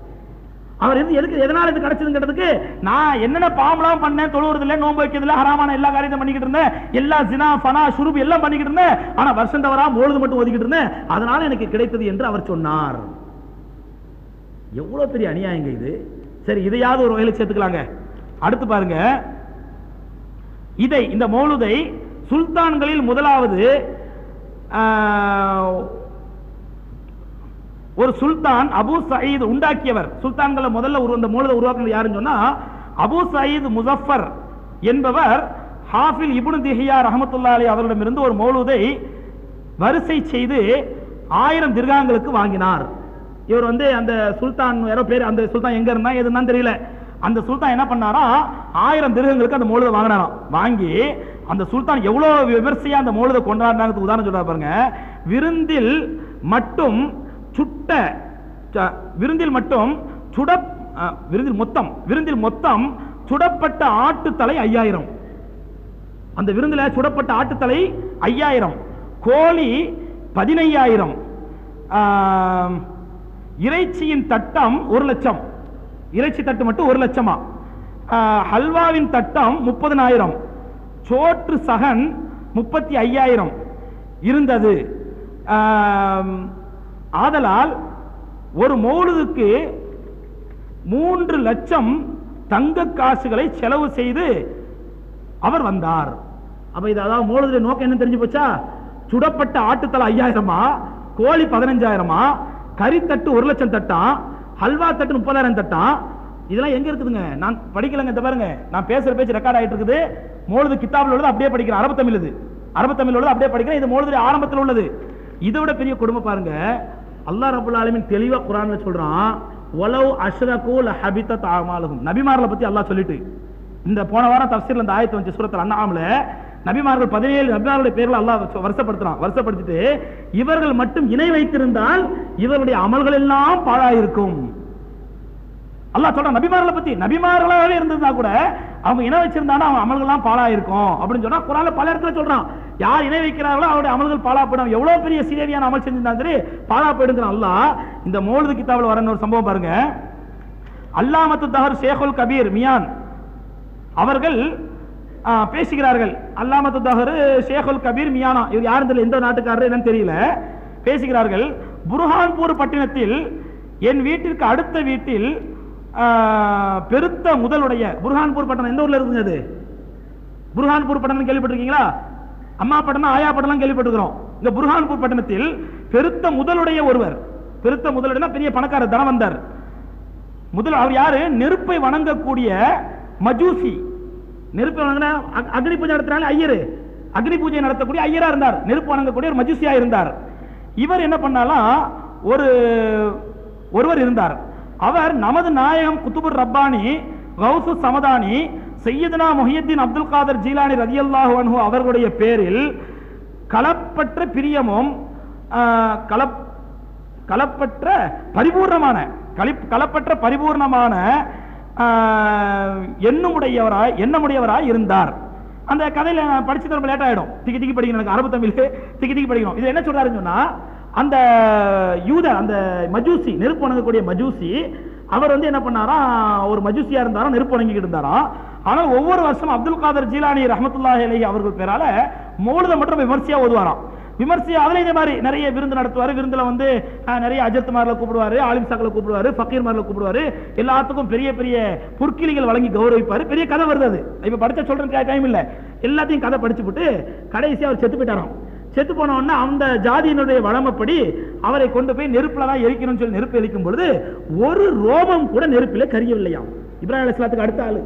அவர் வந்து எதுக்கு எதனால இது கிடைச்சதுங்கிறதுக்கு நான் என்னென்ன பாம்பலாம் பண்ணேன் தொழுவுறது இல்ல நோன்பு வைக்கிறது இல்ல ஹராமான எல்லா காரியத்தையும் பண்ணிக்கிட்டு இருந்தேன் எல்லா ஜினா ஃபனா ஷுருப் எல்லாம் பண்ணிக்கிட்டு இருந்தேன் ஆனா வருஷம் தவறா மோழுது மட்டும் ஒதுக்கிட்டு இருந்தேன் அதனால எனக்கு கிடைத்தது என்று அவர் சொன்னார் எவ்வளவு பெரிய அநியாயங்க இது சரி இதையாவது ஒரு வகையில் சேர்த்துக்கலாங்க அடுத்து பாருங்க இதை இந்த மௌலுதை சுல்தான்களில் முதலாவது ஆஹ், ஒரு சுல்தான் அபு சயீத் உண்டாக்கியவர் சுல்தான்களை முதல்ல ஒரு இந்த மூலத்தை உருவாக்குனது யாருன்னு சொன்னா அபு சயீத் முசஃபர் என்பவர் ஹாஃபில் இப்னு திஹியா ரஹமத்துல்லா அலி அவர்களிடமிருந்து ஒரு மௌலூதை வரிசை செய்து ஆயிரம் திர்காங்களுக்கு வாங்கினார் இவர் வந்து அந்த சுல்தான் யாரோ பேர் அந்த சுல்தான் எங்க இருந்தா எதுன்னு தெரியல அந்த சுல்தான் என்ன பண்ணாரா ஆயிரம் திருகங்களுக்கு அந்த மௌலூதை வாங்கினாராம் வாங்கி அந்த சுல்தான் எவ்வளவு விமர்சையா அந்த மௌலூதை கொண்டாடினாங்க உதாரணம் சொல்றா பாருங்க விருந்தில் மட்டும் சுட்ட ச- விருந்தில் மட்டும் சுட அ, விருந்தில் மொத்தம் விருந்தில் மொத்தம் சுடப்பட்ட ஆட்டுத்தலை ஐயாயிரம் அந்த விருந்துல சுடப்பட்ட ஆட்டுத்தலை ஐயாயிரம் கோழி பதினையாயிரம் ஆம், இறைச்சியின் தட்டம் ஒரு லட்சம் இறைச்சி தட்டு மட்டும் ஒரு லட்சமா ஆ, ஹல்வாவின் தட்டம் முப்பதனாயிரம் சோற்று சகன் முப்பத்தி ஐயாயிரம் இருந்தது ஆம், ஆதலால் ஒரு மௌலுதுக்கு மூன்று லட்சம் தங்க காசுகளை செலவு செய்து அவர் வந்தார் அப்ப இது அதாவது மோளுடைய நோக்கம் என்ன தெரிஞ்சு போச்சா சுடப்பட்ட ஆட்டுத்தலை ஐயாயிரமா கோழி பதினஞ்சாயிரமா கறித்தட்டு ஒரு லட்சம் தட்டா ஹல்வா தட்டு முப்பதாயிரம் தட்டா இதெல்லாம் எங்க இருக்குதுங்க நான் படிக்கலங்க இந்த பாருங்க நான் பேசுற பேச்சு ரெக்கார்ட் ஆயிட்டு இருக்குது மோழுது கித்தாபில் உள்ளது அப்படியே படிக்கிறேன் அரபு தமிழ் இது அரபு தமிழ் உள்ளது அப்படியே படிக்கிறேன் இது மோழுது ஆரம்பத்தில் உள்ளது இதை விட பெரிய கொடுமை பாருங்க அல்லாஹ் ரபுல் ஆலமீன் தெளிவா குரான்ல சொல்றான் ஒலவ் அஷ்ரகு லஹபிதத் அமாலுஹும் நபிமார்களை பத்தி அல்லாஹ் சொல்லிட்டு இந்த போன வாரம் தஃசீர்ல இந்த ஆயத்து வந்து சூரத்தில் அண்ணாமல நபிமார்கள் பதினேழு நபிமார்களுடைய பேர்ல அல்லாஹ் சொ- வருஷப்படுத்துறான் வருஷப்படுத்திட்டு இவர்கள் மட்டும் இணை வைத்திருந்தால் இவருடைய அமல்கள் எல்லாம் பாழாயிருக்கும் அல்லாஹ் சொல்றான் நபிமார்களை பத்தி நபிமார்களாவே இருந்திருந்தா கூட அவங்க இணை வச்சிருந்தானா அவங்க அமல்கள்லாம் பாழாயிருக்கும் அப்படின்னு சொன்னா குரான்ல பல இடத்துல சொல்றான் யார் இணை வைக்கிறார்களோ அவருடைய அமல்கள் பாழா போயிடும் எவ்வளவு பெரிய சீரடியான அமல் செஞ்சிருந்தாலும் சரி பாழா போயிடுங்கிறான் அல்லாஹ் இந்த மோழுது கித்தாவில் வரன்னு ஒரு சம்பவம் பாருங்க அல்லாமத்து தஹர் ஷேகுல் கபீர் மியான் அவர்கள் ஆ, பேசுகிறார்கள் அல்லாமத்து தஹர் ஷேகுல் கபீர் மியானா இவர் யாரும் தெரியல எந்த நாட்டுக்காரர் என்னன்னு தெரியல பேசுகிறார்கள் புர்ஹான்பூர் பட்டினத்தில் என் வீட்டிற்கு அடுத்த வீட்டில் ஆ, பெருத்த முதலுடைய புர்ஹான்பூர் பட்டணம் எந்த ஊர்ல இருக்குங்க அது புர்ஹான்பூர் பட்டணம் கேள்விப்பட்டிருக்கீங்களா அம்மா பட்டணம் ஆயா பட்டணம் கேள்விப்பட்டிருக்கிறோம் இந்த புர்ஹான்பூர் பட்டணத்தில் பெருத்த முதலுடைய ஒருவர் பெருத்த முதலுடைய பெரிய பணக்காரர் தனவந்தர் முதல் அவர் யாரு நெருப்பை வணங்கக்கூடிய மஜூசி நெருப்பை வணங்கின அக்- அக்னி பூஜை நடத்துறாங்க ஐயரு அக்னி பூஜை நடத்தக்கூடிய ஐயரா இருந்தார் நெருப்பு வணங்கக்கூடிய ஒரு மஜூசியா இருந்தார் இவர் என்ன பண்ணாலாம் ஒரு ஒருவர் இருந்தார் அவர் நமது நாயகம் குத்துபுர் ரப்பானி கௌசு சமதானி சையதுனா முஹியத்தீன் அப்துல் காதர் ஜீலானி ரதியல்லாஹு அன்ஹு அவர்களுடைய பேரில் கலப்பற்ற பிரியமும் ஆஹ், கலப் கலப்பற்ற பரிபூர்ணமான கலிப் கலப்பற்ற பரிபூர்ணமான ஆஹ், எண்ணமுடையவராய் எண்ணமுடையவராய் இருந்தார் அந்த கதையில நான் படிச்சு ரொம்ப லேட் ஆயிடும் திக்கி திக்கி படிக்கணும் எனக்கு அரபு தமிழ் திக்கி திக்கி படிக்கணும் இது என்ன சொல்றாருன்னு சொன்னா அந்த யூத அந்த மஜூசி நெருப்பு வணங்கக்கூடிய மஜூசி அவர் வந்து என்ன பண்ணாரா ஒரு மஜூசியா இருந்தாராம் நெருப்பு வணங்கிட்டு இருந்தாராம் ஆனால் ஒவ்வொரு வருஷம் அப்துல் காதர் ஜீலானி ரஹமத்துல்லாஹி அலைஹி அவர்கள் பேரால மௌலுத மட்டும் விமர்சையா ஓதுவாராம் விமர்சையா அதுல இதே மாதிரி நிறைய விருந்து நடத்துவாரு விருந்துல வந்து அஹ், நிறைய அஜத்துமார்ல கூப்பிடுவாரு ஆலிம் சாக்களை கூப்பிடுவாரு ஃபக்கீர்மார்ல கூப்பிடுவாரு எல்லாத்துக்கும் பெரிய பெரிய பொற்கிளிகள் வழங்கி கௌரவிப்பாரு பெரிய கதை வருது அது இப்ப படிச்ச சொல்றதுக்கு டைம் இல்ல எல்லாத்தையும் கதை படிச்சு விட்டு கடைசியா அவர் செத்து போயிட்டாராம் செத்து போன உடனே அந்த ஜாதியினுடைய வழமைப்படி அவரை கொண்டு போய் நெருப்புல தான் எரிக்கணும்னு சொல்லி நெருப்பு எரிக்கும் பொழுது ஒரு ரோமம் கூட நெருப்பில கரியவில்லையாம் இப்ராஹிம் அலைஹிஸ்ஸலாத்துக்கு அடுத்த ஆளு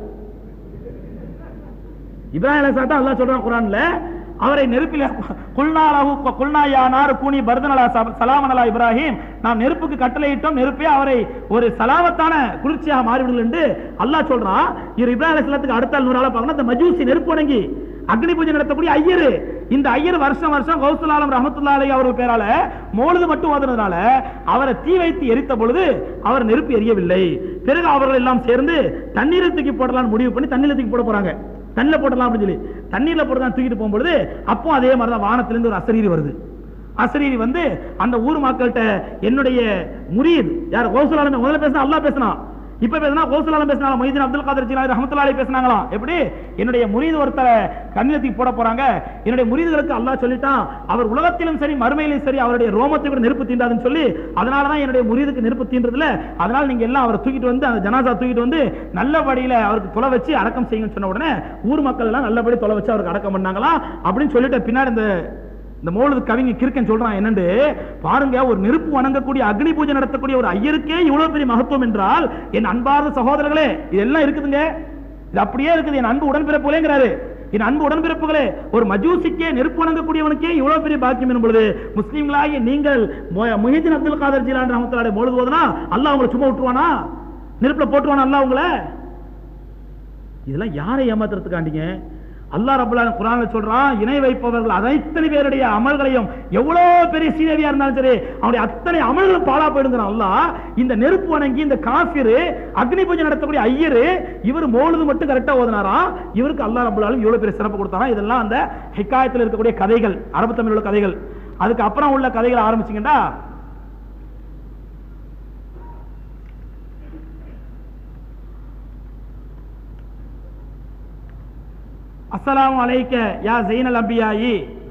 இப்ராஹிம் அலைஹிஸ்ஸலாம் தான் அல்லாஹ் சொல்றான் குர்ஆன்ல அவரை நெருப்பில குல்நாலஹு குல்னா யா நார் கூனி பர்தனலா சலாமனலா இப்ராஹிம் நாம் நெருப்புக்கு கட்டளையிட்டோம் நெருப்பே அவரை ஒரு சலாமத்தான குளிர்ச்சியாக மாறிவிடுங்கள் என்று அல்லாஹ் சொல்றான் இவர் இப்ராஹிம் அலைஹிஸ்ஸலாத்துக்கு அடுத்த ஆள் நூறு ஆளா பார்க்கணும் இந்த மஜூசி நெருப்பு வணங்கி அக்னி பூஜை நடத்தக்கூடிய ஐயரு இந்த ஐயர் வருஷம் வருஷம் கௌசுல் ஆலம் ரஹமத்துல்லா அலைஹி அவர்கள் பேரால மோழுது மட்டும் ஓதுனதுனால அவரை தீ வைத்து எரித்த பொழுது அவர் நெருப்பு எரியவில்லை பிறகு அவர்கள் எல்லாம் சேர்ந்து தண்ணீரை தூக்கி போடலாம்னு முடிவு பண்ணி தண்ணீரை தூக்கி போட போறாங்க தண்ணில போடலாம் அப்படின்னு சொல்லி தண்ணீர்ல போட்டு தூக்கிட்டு போகும்பொழுது அப்போ அதே மாதிரி தான் வானத்திலிருந்து ஒரு அசரீரி வருது அசரீரி வந்து அந்த ஊர் மக்கள்கிட்ட என்னுடைய முரீத் யார் கௌசல் ஆலம் முதல்ல பேசினா அல்லாஹ் பேசினான் இப்ப பேசினா கோசுலாலம் பேசினாலும் மொய்தீன் அப்துல் காதர் ஜிலானி ரஹமத்துல்லாஹி பேசினாங்களாம் எப்படி என்னுடைய முரீது ஒருத்தரை கண்ணிலத்துக்கு போட போறாங்க என்னுடைய முரீதுகளுக்கு அல்லாஹ் சொல்லிட்டான் அவர் உலகத்திலும் சரி மறுமையிலும் சரி அவருடைய ரோமத்தை விட நெருப்பு தீண்டாதுன்னு சொல்லி அதனால தான் என்னுடைய முரீதுக்கு நெருப்பு தீண்டுறதுல அதனால நீங்க எல்லாம் அவரை தூக்கிட்டு வந்து அந்த ஜனாசா தூக்கிட்டு வந்து நல்லபடியில அவருக்கு தொலை வச்சு அடக்கம் செய்யுங்கன்னு சொன்ன உடனே ஊர் மக்கள் எல்லாம் நல்லபடி தொலை வச்சு அவருக்கு அடக்கம் பண்ணாங்களா அப்படின்னு சொல்லிட்டு பின்னாடி இந்த இந்த மௌலது கவிங்க கிறுக்கன் சொல்றான் என்னண்டு பாருங்க ஒரு நெருப்பு வணங்கக்கூடிய அக்னி பூஜை நடத்தக்கூடிய ஒரு ஐயருக்கே இவ்வளவு பெரிய மகத்துவம் என்றால் என் அன்பார்ந்த சகோதரர்களே இதெல்லாம் இருக்குதுங்க இது அப்படியே இருக்குது என் அன்பு உடன்பிறப்புகளேங்கிறாரு என் அன்பு உடன்பிறப்புகளே ஒரு மஜூசிக்கே நெருப்பு வணங்கக்கூடியவனுக்கே இவ்வளவு பெரிய பாக்கியம் எனும் பொழுது முஸ்லீம்களாகிய நீங்கள் மொ- முஹிதீன் அப்துல் காதர் ஜிலான் ரஹமத்துல்லாஹி மௌலது ஓதுனா அல்லாஹ் உங்களை சும்மா விட்டுருவானா நெருப்புல போட்டுருவானா அல்லாஹ் உங்களை இதெல்லாம் யாரை ஏமாத்துறதுக்காண்டிங்க அல்லாஹ் ரபுல்லா குரான்ல சொல்றான் இணை வைப்பவர்கள் அனைத்தனை பேருடைய அமல்களையும் எவ்வளவு பெரிய சீதவியா இருந்தாலும் சரி அவனுடைய அத்தனை அமல்களும் பாழா போயிடுங்கிறான் அல்லாஹ் இந்த நெருப்பு வணங்கி இந்த காஃபிரு அக்னி பூஜை நடத்தக்கூடிய ஐயரு இவர் மோழுது மட்டும் கரெக்டா ஓதுனாரா இவருக்கு அல்லாஹ் ரபுல்லாலும் இவ்வளவு பெரிய சிறப்பு கொடுத்தாரா இதெல்லாம் அந்த ஹிக்காயத்தில் இருக்கக்கூடிய கதைகள் அரபு தமிழ் உள்ள கதைகள் அதுக்கு அப்புறம் உள்ள கதைகளை ஆரம்பிச்சீங்கன்னா அஸ்ஸலாமு அலைக்க யா ஜெயினல் அம்பியாயி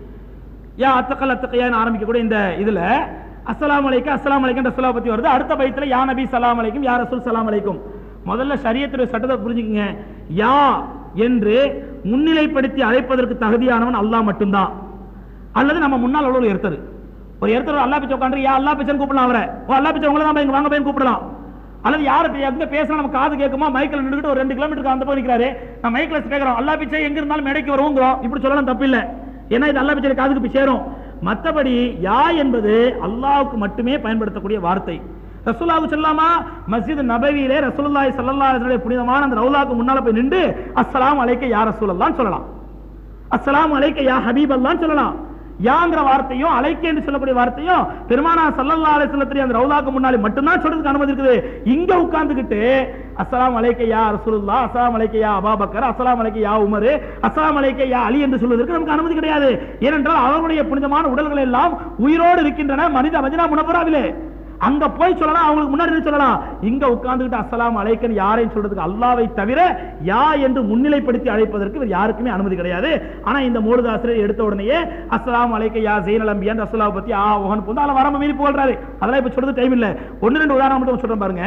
யா அத்தக்கல் அத்தக்கையான்னு ஆரம்பிக்கக்கூடிய இந்த இதுல அஸ்ஸலாமு அலைக்க அஸ்ஸலாமு அலைக்கும் ரசூலா பத்தி வருது அடுத்த பயத்துல யா நபி சலாம் அலைக்கும் யா ரசூல் சலாம் அலைக்கும் முதல்ல ஷரியத்துடைய சட்டத்தை புரிஞ்சுக்கங்க யா என்று முன்னிலைப்படுத்தி அழைப்பதற்கு தகுதியானவன் அல்லாஹ் மட்டும்தான் அல்லது நம்ம முன்னால் உள்ள ஒரு எர்த்தர் ஒரு எர்த்தர் அல்லா பிச்சை உட்காந்து யா அல்லா பிச்சைன்னு கூப்பிடலாம் அவரை ஓ அல்லா பிச்சை உங்களை தான் இங்க வாங்க போய் கூப்பிடலாம் அல்லது யாரு எங்க பேசினா நம்ம காது கேட்குமா மைக்கில் நின்றுட்டு ஒரு ரெண்டு கிலோமீட்டருக்கு அந்த பக்கம் நிற்கிறாரு நான் மைக்கில் கேட்கிறோம் அல்லா பிச்சை எங்க இருந்தாலும் மேடைக்கு வருவோங்கிறோம் இப்படி சொல்லலாம் தப்பு இல்லை ஏன்னா இது அல்லா பிச்சை காதுக்கு போய் சேரும் மற்றபடி யா என்பது அல்லாஹ்வுக்கு மட்டுமே பயன்படுத்தக்கூடிய வார்த்தை ரசூலாவுக்கு சொல்லாமா மஸ்ஜித் நபவியிலே ரசூலுல்லாஹி ஸல்லல்லாஹு அலைஹி வஸல்லம் புனிதமான அந்த ரவுலாக்கு முன்னால போய் நின்று அஸ்ஸலாமு அலைக்க யா ரசூலல்லாஹ்னு சொல்லலாம் அஸ்ஸலாமு அலைக்க யா ஹபீப் அல்லாஹ்னு சொல்லலாம் யாங்கிற வார்த்தையும் அலைக்க என்று சொல்லக்கூடிய வார்த்தையும் பெருமானா சல்லல்லாஹு அலைஹி வஸல்லத்துடைய அந்த ரவுலாக்கு முன்னாடி மட்டும்தான் சொல்றதுக்கு அனுமதி இருக்குது இங்க உட்கார்ந்துகிட்டு அஸ்ஸலாமு அலைக்க யா ரசூலுல்லாஹ் அஸ்ஸலாமு அலைக்க யா அபூபக்கர் அஸ்ஸலாமு அலைக்க யா உமர் அஸ்ஸலாமு அலைக்க யா அலி என்று சொல்வதற்கு நமக்கு அனுமதி கிடையாது ஏனென்றால் அவர்களுடைய புனிதமான உடல்கள் எல்லாம் உயிரோடு இருக்கின்றன மனித மதினா முனபராவிலே அங்க போய் சொல்லலாம் அவங்களுக்கு முன்னாடி நின்னு சொல்லலாம் இங்க உட்கார்ந்துகிட்டு அஸ்ஸலாமு அலைக்கன் யாரையும் சொல்றதுக்கு அல்லாவை தவிர யா என்று முன்னிலைப்படுத்தி அழைப்பதற்கு இவர் யாருக்குமே அனுமதி கிடையாது ஆனா இந்த மூலதாசிரியர் எடுத்த உடனேயே அஸ்ஸலாமு அலைக்க யா ஜெயினல் அம்பியான் ரசூலாவை பத்தி ஆ ஓகன் போந்து அதில் வரம்ப மீறி புகழ்றாரு அதெல்லாம் இப்ப சொல்றது டைம் இல்ல ஒன்னு ரெண்டு உதாரணம் மட்டும் சொல்றேன் பாருங்க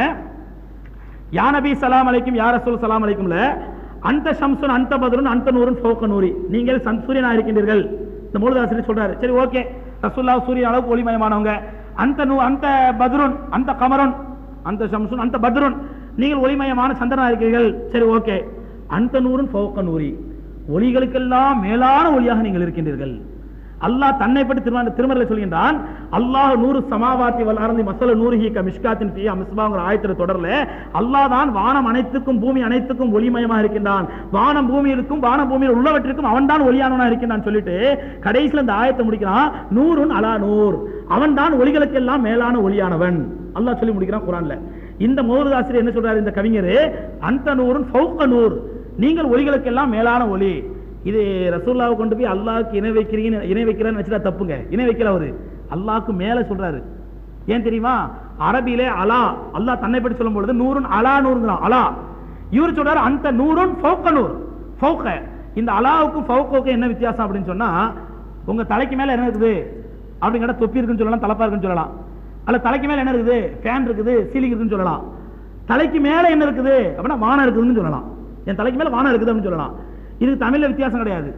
யா நபி சலாம் அலைக்கும் யா ரசூல் சலாம் அலைக்கும்ல அந்த ஷம்சுன் அந்த பத்ருன் அந்த நூறுன் ஃபௌக நூரி நீங்கள் சன் சூரியனா இருக்கின்றீர்கள் இந்த மூலதாசிரியர் சொல்றாரு சரி ஓகே ரசூல்லா சூரியன் அளவுக்கு ஒளிமயமானவங்க அந்த நூ அந்த பத்ருன் அந்த கமருன் அந்த ஷம்சுன் அந்த பத்ருன் நீங்கள் ஒளிமயமான சந்திரனா இருக்கிறீர்கள் சரி ஓகே அந்த நூறுன் ஃபௌக நூரி ஒளிகளுக்கெல்லாம் மேலான ஒளியாக நீங்கள் இருக்கின்றீர்கள் அல்லாஹ் தன்னை பற்றி திருமண திருமறையில் சொல்கின்றான் அல்லாஹ் நூறு சமாவாத்தி வல்லாரந்தி மசல நூறுஹி க மிஷ்காத்தின் தீ அமிஸ்பாங்கிற ஆயத்திர தொடர்ல அல்லாஹ் தான் வானம் அனைத்துக்கும் பூமி அனைத்துக்கும் ஒளிமயமாக இருக்கின்றான் வானம் பூமியிற்கும் வான பூமியில் உள்ளவற்றிற்கும் அவன் தான் ஒளியானவனா இருக்கின்றான் சொல்லிட்டு கடைசியில் இந்த ஆயத்தை முடிக்கிறான் நூறுன் அலா நூர் அவன் தான் ஒளிகளுக்கெல்லாம் மேலான ஒளியானவன் அல்லாஹ் சொல்லி முடிக்கிறான் குரான்ல இந்த மௌரதாசிரியர் என்ன சொல்றாரு இந்த கவிஞர் அந்த நூறுன் ஃபௌக நூர் நீங்கள் ஒளிகளுக்கெல்லாம் மேலான ஒளி இது ரசூல்லாவை கொண்டு போய் அல்லாஹ்க்கு இணை வைக்கிறீங்க இணை வைக்கிறான்னு வச்சுட்டா தப்புங்க இணை வைக்கல அவரு அல்லாஹ்க்கு மேல சொல்றாரு ஏன் தெரியுமா அரபியிலே அலா அல்லாஹ் தன்னை பற்றி சொல்லும் பொழுது நூறுன் அலா நூறுங்கிறான் அலா இவர் சொல்றாரு அந்த நூறுன் ஃபௌக நூர் ஃபௌக இந்த அலாவுக்கும் ஃபௌகோக்கும் என்ன வித்தியாசம் அப்படின்னு சொன்னா உங்க தலைக்கு மேல என்ன இருக்குது அப்படிங்கிற தொப்பி இருக்குன்னு சொல்லலாம் தலப்பா இருக்குன்னு சொல்லலாம் அல்ல தலைக்கு மேல என்ன இருக்குது ஃபேன் இருக்குது சீலிங் இருக்குன்னு சொல்லலாம் தலைக்கு மேல என்ன இருக்குது அப்படின்னா வானம் இருக்குதுன்னு சொல்லலாம் என் தலைக்கு மேல வானம் இருக்குது அப்படின்னு சொல்லலாம் இதுக்கு தமிழ்ல வித்தியாசம் கிடையாது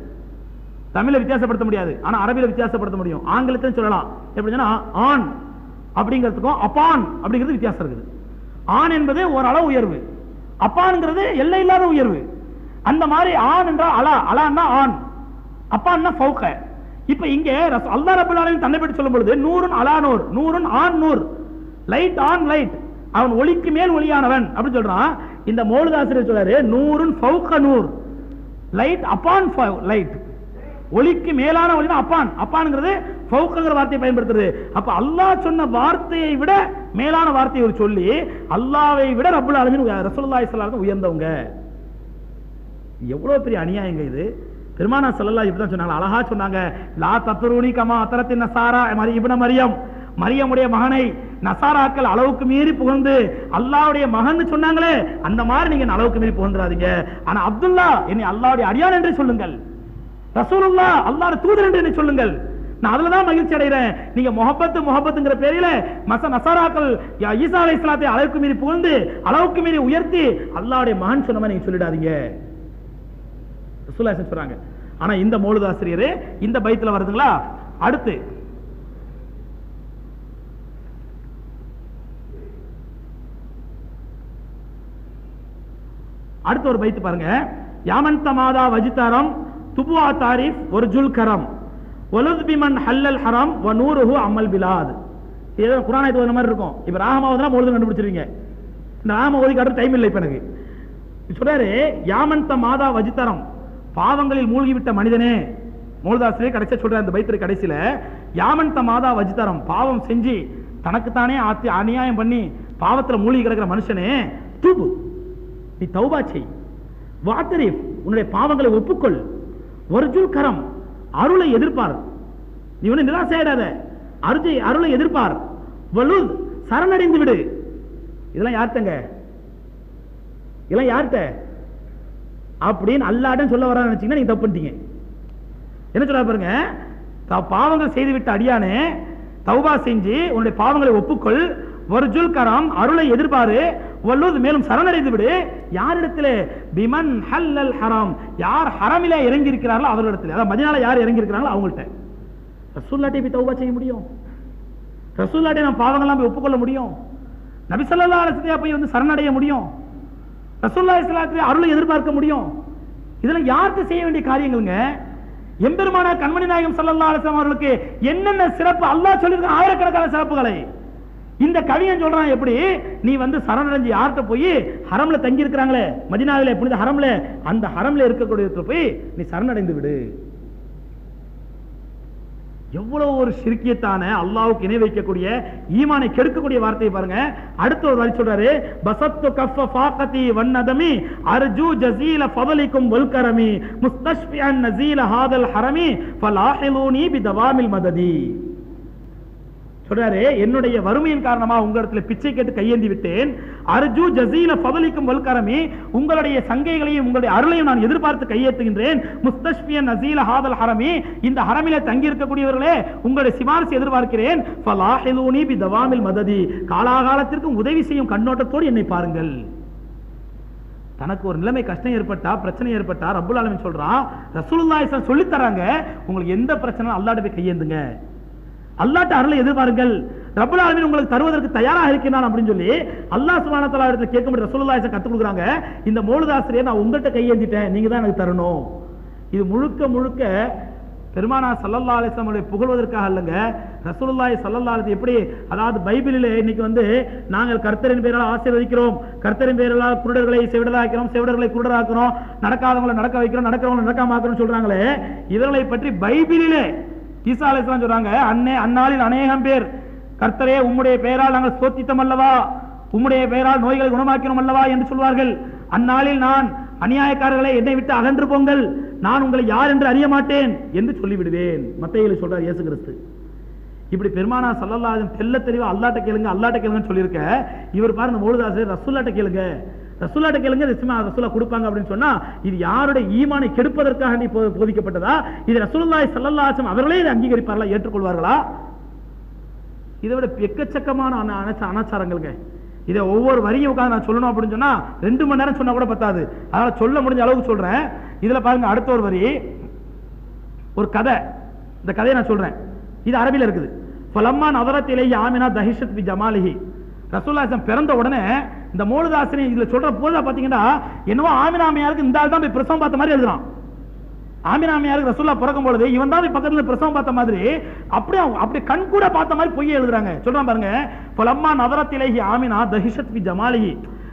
தமிழ்ல வித்தியாசப்படுத்த முடியாது ஆனா அரபியில வித்தியாசப்படுத்த முடியும் ஆங்கிலத்திலும் சொல்லலாம் எப்படி சொன்னா ஆண் அப்படிங்கிறதுக்கும் அப்பான் அப்படிங்கிறது வித்தியாசம் இருக்குது ஆண் என்பது ஓரளவு உயர்வு அப்பான்ங்கிறது எல்லை இல்லாத உயர்வு அந்த மாதிரி ஆண் என்றால் அலா அலான்னா ஆண் அப்பான்னா ஃபௌக இப்ப இங்க ரஸ்- அல்லாஹ் ரப்பல் ஆலமீன் தன்னை பற்றி சொல்லும் பொழுது நூறுன் அலா நூர் நூறுன் ஆண் நூர் லைட் ஆன் லைட் அவன் ஒளிக்கு மேல் ஒளியானவன் அப்படின்னு சொல்றான் இந்த மௌலுதாசிரியர் சொல்றாரு நூறுன் ஃபௌக நூர் லைட் அப்பான் லைட் ஒளிக்கு மேலான ஒளினா அப்பான் அப்பான்ங்கிறது ஃபௌக்குங்கிற வார்த்தையை பயன்படுத்துறது அப்ப அல்லாஹ் சொன்ன வார்த்தையை விட மேலான வார்த்தையை ஒரு சொல்லி அல்லாவை விட ரப்புல் ஆலமீன் ரசூலுல்லாஹி ஸல்லல்லாஹு அலைஹி வஸல்லம் உயர்ந்தவங்க எவ்வளவு பெரிய அநியாயங்க இது பெருமானா ஸல்லல்லாஹு இப்படி தான் சொன்னாங்க அழகா சொன்னாங்க லா தத்ரூனி கமா அத்தரத்தின் நசாரா மரி இப்ன மரியம் மரியமுடைய மகனை நசாராக்கள் அளவுக்கு மீறி புகழ்ந்து அல்லாஹ்வுடைய மகன் சொன்னாங்களே அந்த மாதிரி நீங்க அளவுக்கு மீறி புகழ்ந்துடாதீங்க ஆனா அப்துல்லா என்னை அல்லாஹ்வுடைய அடியான் என்று சொல்லுங்கள் ரசூலுல்லாஹ் அல்லாஹ்வுடைய தூதர் என்று என்னை சொல்லுங்கள் நான் அதுல தான் மகிழ்ச்சி அடைகிறேன் நீங்க முகப்பத்து முகப்பத்துங்கிற பேரில மச நசாராக்கள் யா ஈசா அலைஹிஸ்ஸலாத்தை அளவுக்கு மீறி புகழ்ந்து அளவுக்கு மீறி உயர்த்தி அல்லாஹ்வுடைய மகன் சொன்ன மாதிரி நீங்க சொல்லிடாதீங்க ரசூலுல்லாஹ் சொல்றாங்க ஆனா இந்த மௌலுதாசிரியர் இந்த பைத்துல வருதுங்களா அடுத்து அடுத்த ஒரு பைத்து பாருங்க யாமந்த மாதா வஜிதாரம் துபுவா தாரிஃப் ஒரு ஜுல் கரம் ஒலுத் பிமன் ஹல்லல் ஹரம் வ நூருஹு அமல் பிலாத் ஏதோ குரான் இது மாதிரி இருக்கும் இப்ப ராகமாவதுனா முழுதும் கண்டுபிடிச்சிருவீங்க இந்த ராம ஓதி காட்டுற டைம் இல்லை இப்ப எனக்கு சொல்றாரு யாமந்த மாதா வஜிதரம் பாவங்களில் மூழ்கிவிட்ட மனிதனே மூலதாசிரியர் கடைசியா சொல்ற அந்த பைத்திர கடைசியில யாமந்த மாதா வஜிதரம் பாவம் செஞ்சு தனக்குத்தானே ஆத்தி அநியாயம் பண்ணி பாவத்துல மூழ்கி கிடக்கிற மனுஷனே தூபு நீ தௌபா செய் வாத்தரிஃப் உன்னுடைய பாவங்களை ஒப்புக்கொள் ஒர்ஜுல் கரம் அருளை எதிர்பார் நீ ஒண்ணு நிராசையிடாத அருஜை அருளை எதிர்பார் வலுத் சரணடைந்து விடு இதெல்லாம் யார்த்தங்க இதெல்லாம் யார்கிட்ட அப்படின்னு அல்லாட்டும் சொல்ல வர நினைச்சீங்கன்னா நீங்க தப்பு பண்ணிட்டீங்க என்ன சொல்ல பாருங்க த- பாவங்கள் செய்து விட்ட அடியானே தௌபா செஞ்சு உன்னுடைய பாவங்களை ஒப்புக்கொள் வர்ஜுல் கரம் அருளை எதிர்பாரு வல்லுது மேலும் சரணடைந்து விடு யாரிடத்திலே பிமன் ஹல்லல் ஹராம் யார் ஹரமிலே இறங்கி இருக்கிறார்களோ அவர்களிடத்தில் அதாவது மதினால யார் இறங்கி இருக்கிறாங்களோ அவங்கள்ட்ட ரசூல்லாட்டை போய் தௌபா செய்ய முடியும் ரசூல்லாட்டை நம்ம பாவங்கள்லாம் போய் ஒப்புக்கொள்ள முடியும் நபி ஸல்லல்லாஹு அலைஹி வஸல்லம் போய் வந்து சரணடைய முடியும் ரசூலுல்லாஹி ஸல்லல்லாஹு அலைஹி வஸல்லம் அருளை எதிர்பார்க்க முடியும் இதெல்லாம் யார்கிட்ட செய்ய வேண்டிய காரியங்களுங்க எம்பெருமானார் கண்மணி நாயகம் ஸல்லல்லாஹு அலைஹி வஸல்லம் அவர்களுக்கு என்னென்ன சிறப்பு அல்லாஹ் சொல்லியிருக்க ஆயிரக்கணக்கான சிறப்புகளை இந்த கவியன் சொல்றான் எப்படி நீ வந்து சரணடைஞ்சு யார்கிட்ட போய் ஹரம்ல தங்கி இருக்கிறாங்களே மதினாவிலே புனித ஹரம்ல அந்த ஹரம்ல இருக்கக்கூடிய போய் நீ சரணடைந்து விடு எவ்வளவு ஒரு சிறுக்கியத்தான அல்லாஹ்வுக்கு இணை வைக்கக்கூடிய ஈமானை கெடுக்கக்கூடிய வார்த்தையை பாருங்க அடுத்த ஒரு வரி சொல்றாரு பசத்து கஃப ஃபாகதி வன்னதமி அர்ஜு ஜஸீல ஃபதலிக்கும் வல்கரமி முஸ்தஷ்பியன் நஸீல ஹாதல் ஹரமி ஃபலாஹிலூனி பிதவாமில் மததி சொல்றாரு என்னுடைய வறுமையின் காரணமா உங்களிடத்துல பிச்சை கேட்டு கையேந்தி விட்டேன் அர்ஜு ஜசீல பதலிக்கும் வல்கரமி உங்களுடைய சங்கைகளையும் உங்களுடைய அருளையும் நான் எதிர்பார்த்து கையேற்றுகின்றேன் முஸ்தஷ்பியன் நசீல ஹாதல் ஹரமி இந்த ஹரமில தங்கி இருக்கக்கூடியவர்களே உங்களுடைய சிபாரிசு எதிர்பார்க்கிறேன் ஃபலாஹிலூனி பி தவாமில் மததி காலாகாலத்திற்கும் உதவி செய்யும் கண்ணோட்டத்தோடு என்னை பாருங்கள் தனக்கு ஒரு நிலைமை கஷ்டம் ஏற்பட்டா பிரச்சனை ஏற்பட்டா ரப்புல் ஆலமீன் சொல்றான் ரசூலுல்லாஹி ஸல்லல்லாஹு அலைஹி சொல்லி தராங்க உங்களுக்கு எந்த பிரச்சனை அல்லாஹ்ட்ட போய் கையேந்துங்க அல்லாட்ட அருளை எதிர்பாருங்கள் ரப்பல் ஆலமீன் உங்களுக்கு தருவதற்கு தயாராக இருக்கிறான் அப்படின்னு சொல்லி அல்லாஹ் சுப்ஹானஹு வ தஆலா இடத்துல கேட்கும்போது ரசூலுல்லாஹி ஸல்லல்லாஹு கத்து கொடுக்குறாங்க இந்த மௌலுதாசிரியை நான் உங்கள்கிட்ட கையேந்திட்டேன் நீங்க தான் எனக்கு தரணும் இது முழுக்க முழுக்க பெருமானா சல்லல்லா அலிஸ்லாமுடைய புகழ்வதற்காக இல்லைங்க ரசூலுல்லாஹி ஸல்லல்லாஹு அலைஹி எப்படி அதாவது பைபிளிலே இன்னைக்கு வந்து நாங்கள் கர்த்தரின் பேரால் ஆசீர்வதிக்கிறோம் கர்த்தரின் பேரால் குருடர்களை செவிடராக்கிறோம் செவிடர்களை குருடராக்கிறோம் நடக்காதவங்களை நடக்க வைக்கிறோம் நடக்கிறவங்களை நடக்காம ஆக்கிறோம் சொல்றாங்களே இவர்களை பற்றி பைபிளிலே ஈசா அலைஹிஸ்ஸலாம் சொல்றாங்க அன்னே அந்நாளில் அநேகம் பேர் கர்த்தரே உம்முடைய பெயரால் நாங்கள் சோத்தித்தம் அல்லவா உம்முடைய பெயரால் நோய்களை குணமாக்கினோம் அல்லவா என்று சொல்வார்கள் அந்நாளில் நான் அநியாயக்காரர்களை என்னை விட்டு அகன்று போங்கள் நான் உங்களை யார் என்று அறிய மாட்டேன் என்று சொல்லிவிடுவேன் மத்தையில சொல்றார் இயேசு கிறிஸ்து இப்படி பெருமானா சல்லல்லா தெல்ல தெளிவா அல்லாட்ட கேளுங்க அல்லாட்ட கேளுங்கன்னு சொல்லியிருக்க இவர் பாருங்க மௌலுதாசர் ரசூல்லாட்ட கேளுங்க ரசூல்லாட்ட கேளுங்க நிச்சயமா ரசூலா கொடுப்பாங்க அப்படின்னு சொன்னா இது யாருடைய ஈமானை கெடுப்பதற்காக நீ போ- போதிக்கப்பட்டதா இது ரசூலுல்லாஹி ஸல்லல்லாஹு அலைஹி வஸல்லம் அவர்களே இதை அங்கீகரிப்பார்களா ஏற்றுக்கொள்வார்களா இதை விட எக்கச்சக்கமான அன- அனச்ச- அனாச்சாரங்கள்ங்க இதை ஒவ்வொரு வரியும் உட்கார்ந்து நான் சொல்லணும் அப்படின்னு சொன்னா ரெண்டு மணி நேரம் சொன்னா கூட பத்தாது அதனால சொல்ல முடிஞ்ச அளவுக்கு சொல்றேன் இதுல பாருங்க அடுத்த ஒரு வரி ஒரு கதை இந்த கதையை நான் சொல்றேன் இது அரபில இருக்குது ஃபலம்மா நவரத்திலே ஆமினா தஹிஷத் பி ஜமாலிஹி ரசூல்லாசம் பிறந்த உடனே இந்த மூலதாசனி இதுல சொல்ற போதா பாத்தீங்கன்னா என்னவோ ஆமினாமையாருக்கு இந்த ஆள் தான் போய் பிரசவம் பார்த்த மாதிரி எழுதுறான் ஆமினாமையாருக்கு ரசூல்லா பிறக்கும் பொழுது இவன் தான் போய் பக்கத்துல பிரசவம் பார்த்த மாதிரி அப்படியே அவங்க- அப்படி கண் கூட பார்த்த மாதிரி பொய்யை எழுதுறாங்க சொல்றான் பாருங்க ஃபலம்மா நவரத்திலேஹி ஆமினா தஹிஷத் பி ஜமாலிஹி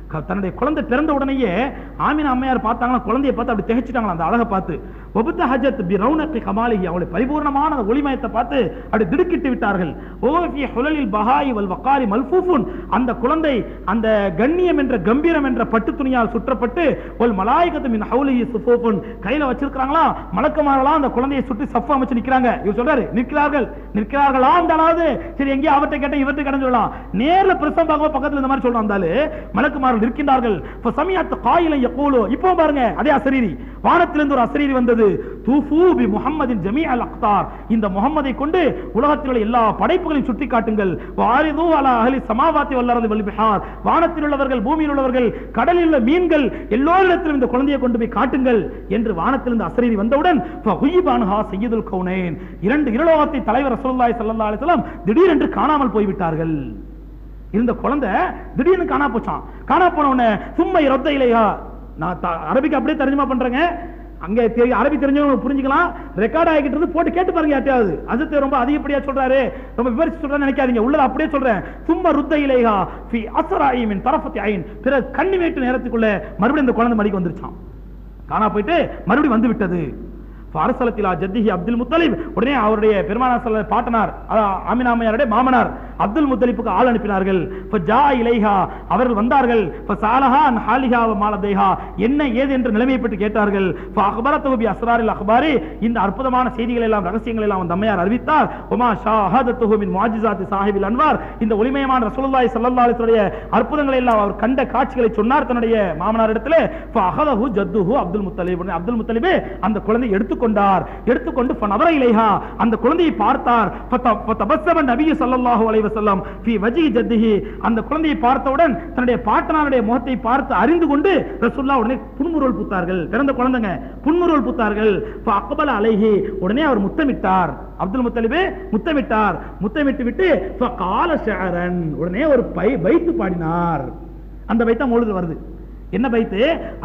க- தன்னுடைய குழந்தை பிறந்த உடனேயே ஆமினா அம்மையார் பார்த்தாங்களா குழந்தையை பார்த்து அப்படி திகைச்சிட்டாங்களா அந்த அழகை பார்த்து ஒபுத்த ஹஜத் பி ரவுனக்கி கமாலிஹி அவளுடைய பரிபூர்ணமான அந்த ஒளிமயத்தை பார்த்து அப்படி திடுக்கிட்டு விட்டார்கள் ஓஃபி ஹுலலில் பஹாய் வல் வக்காரி மல்ஃபூஃபுன் அந்த குழந்தை அந்த கண்ணியம் என்ற கம்பீரம் என்ற பட்டு துணியால் சுற்றப்பட்டு ஒரு மலாய்கத்து மின் ஹவுலிஹி சுஃபூஃபுன் கையில வச்சிருக்காங்களா மலக்குமாரெல்லாம் அந்த குழந்தையை சுற்றி சஃப் அமைச்சு நிக்கிறாங்க இவர் சொல்றாரு நிற்கிறார்கள் நிற்கிறார்களா அந்த அளவு சரி எங்கேயும் அவர்கிட்ட கேட்ட இவர்கிட்ட கடந்து சொல்லலாம் நேர்ல பிரசவம் பார்க்க பக்கத்துல இந்த மாதிரி சொல்றான் இருந்தாலு மலக்குமார்கள் இருக்கின்றார்கள் இப்ப சமயத்து காயிலை எப்போலோ இப்போ பாருங்க அதே அசரீரி வானத்திலிருந்து ஒரு அசரீரி வந்தது தூஃபூ பி முஹம்மதின் ஜமீ அல் அக்தார் இந்த முகம்மதை கொண்டு உலகத்தில் உள்ள எல்லா படைப்புகளையும் சுட்டி காட்டுங்கள் வாரிது அலா அஹலி சமாவாத்தி வல்லரது வல் பிஹார் வானத்தில் உள்ளவர்கள் பூமியில் உள்ளவர்கள் கடலில் உள்ள மீன்கள் எல்லோரிடத்திலும் இந்த குழந்தையை கொண்டு போய் காட்டுங்கள் என்று வானத்திலிருந்து அசரீரி வந்தவுடன் ஃபஹுயிபானுஹா சையதுல் கௌனைன் இரண்டு இருலோகத்தை தலைவர் ரசூலுல்லாஹி ஸல்லல்லாஹு அலைஹி வஸல்லம் திடீரென்று காணாமல் போய்விட்டார்கள் இருந்த குழந்தை திடீர்னு காணா போச்சான் காணா போன உடனே சும்மை ரொத்த இலையா நான் த- அரபிக்கு அப்படியே தர்ஜுமா பண்றேங்க அங்க தெரி- அரபி தெரிஞ்சவங்க புரிஞ்சுக்கலாம் ரெக்கார்ட் ஆகிட்டு இருந்து போட்டு கேட்டு பாருங்க யார்ட்டையாவது அஜத்தை ரொம்ப அதிகப்படியா சொல்றாரு ரொம்ப விவரிச்சு சொல்றாரு நினைக்காதீங்க உள்ளத அப்படியே சொல்றேன் சும்மா ருத்த இலைஹா ஃபி அஸ்ராயி மின் தரஃபத்தி ஐன் பிறகு கண்ணி வேட்டு நேரத்துக்குள்ள மறுபடியும் இந்த குழந்தை மடிக்கு வந்துருச்சான் காணா போயிட்டு மறுபடியும் வந்து விட்டது அரசலத்திலா ஜத்திஹி அப்துல் முத்தலிப் உடனே அவருடைய பெருமானா சொல்ல பாட்டனார் அதான் ஆமினாமையாருடைய மாமனார் அப்துல் முத்தலிப்புக்கு ஆள் அனுப்பினார்கள் ஃபஜா இலைஹா அவர்கள் வந்தார்கள் ஃபசாலஹா அன் ஹாலிஹா வ மாலதைஹா என்ன ஏது என்ற நிலைமையை பற்றி கேட்டார்கள் ஃபஅக்பரத்துஹு பி அஸ்ராரில் அக்பாரி இந்த அற்புதமான செய்திகள் எல்லாம் ரகசியங்கள் எல்லாம் அந்த அம்மையார் அறிவித்தார் உமா ஷாஹதத்துஹு மின் முஅஜிசாத்தி சாஹிபில் அன்வார் இந்த ஒளிமயமான ரசூலுல்லாஹி ஸல்லல்லாஹு அலைஹி வஸல்லம் அற்புதங்களை எல்லாம் அவர் கண்ட காட்சிகளை சொன்னார் தன்னுடைய மாமனார் இடத்துல ஃபஅஹதஹு ஜத்துஹு அப்துல் முத்தலிப் உடனே அப்துல் முத்தலிபே அந்த குழந்தை எடுத்துக்கொண்டார் எடுத்துக்கொண்டு ஃபனவர இலைஹா அந்த குழந்தையை பார்த்தார் ஃபத- ஃபதபஸ்ஸம நபியு ஸல்லல்லாஹு அலைஹி வஸல்லம் ஃபீ வஜி ஜத்திஹி அந்த குழந்தையை பார்த்தவுடன் தன்னுடைய பாட்டனாருடைய முகத்தை பார்த்து அறிந்து கொண்டு ரசூலுல்லாஹ் உடனே புன்முறுவல் பூத்தார்கள் பிறந்த குழந்தைங்க புன்முறுவல் பூத்தார்கள் ஃபஅக்பல அலைஹி உடனே அவர் முத்தமிட்டார் அப்துல் முத்தலிபே முத்தமிட்டார் முத்தமிட்டு விட்டு ஃபகால ஷஅரன் உடனே ஒரு பை பைத்து பாடினார் அந்த பைத்தா மொழுது வருது என்ன பைத்து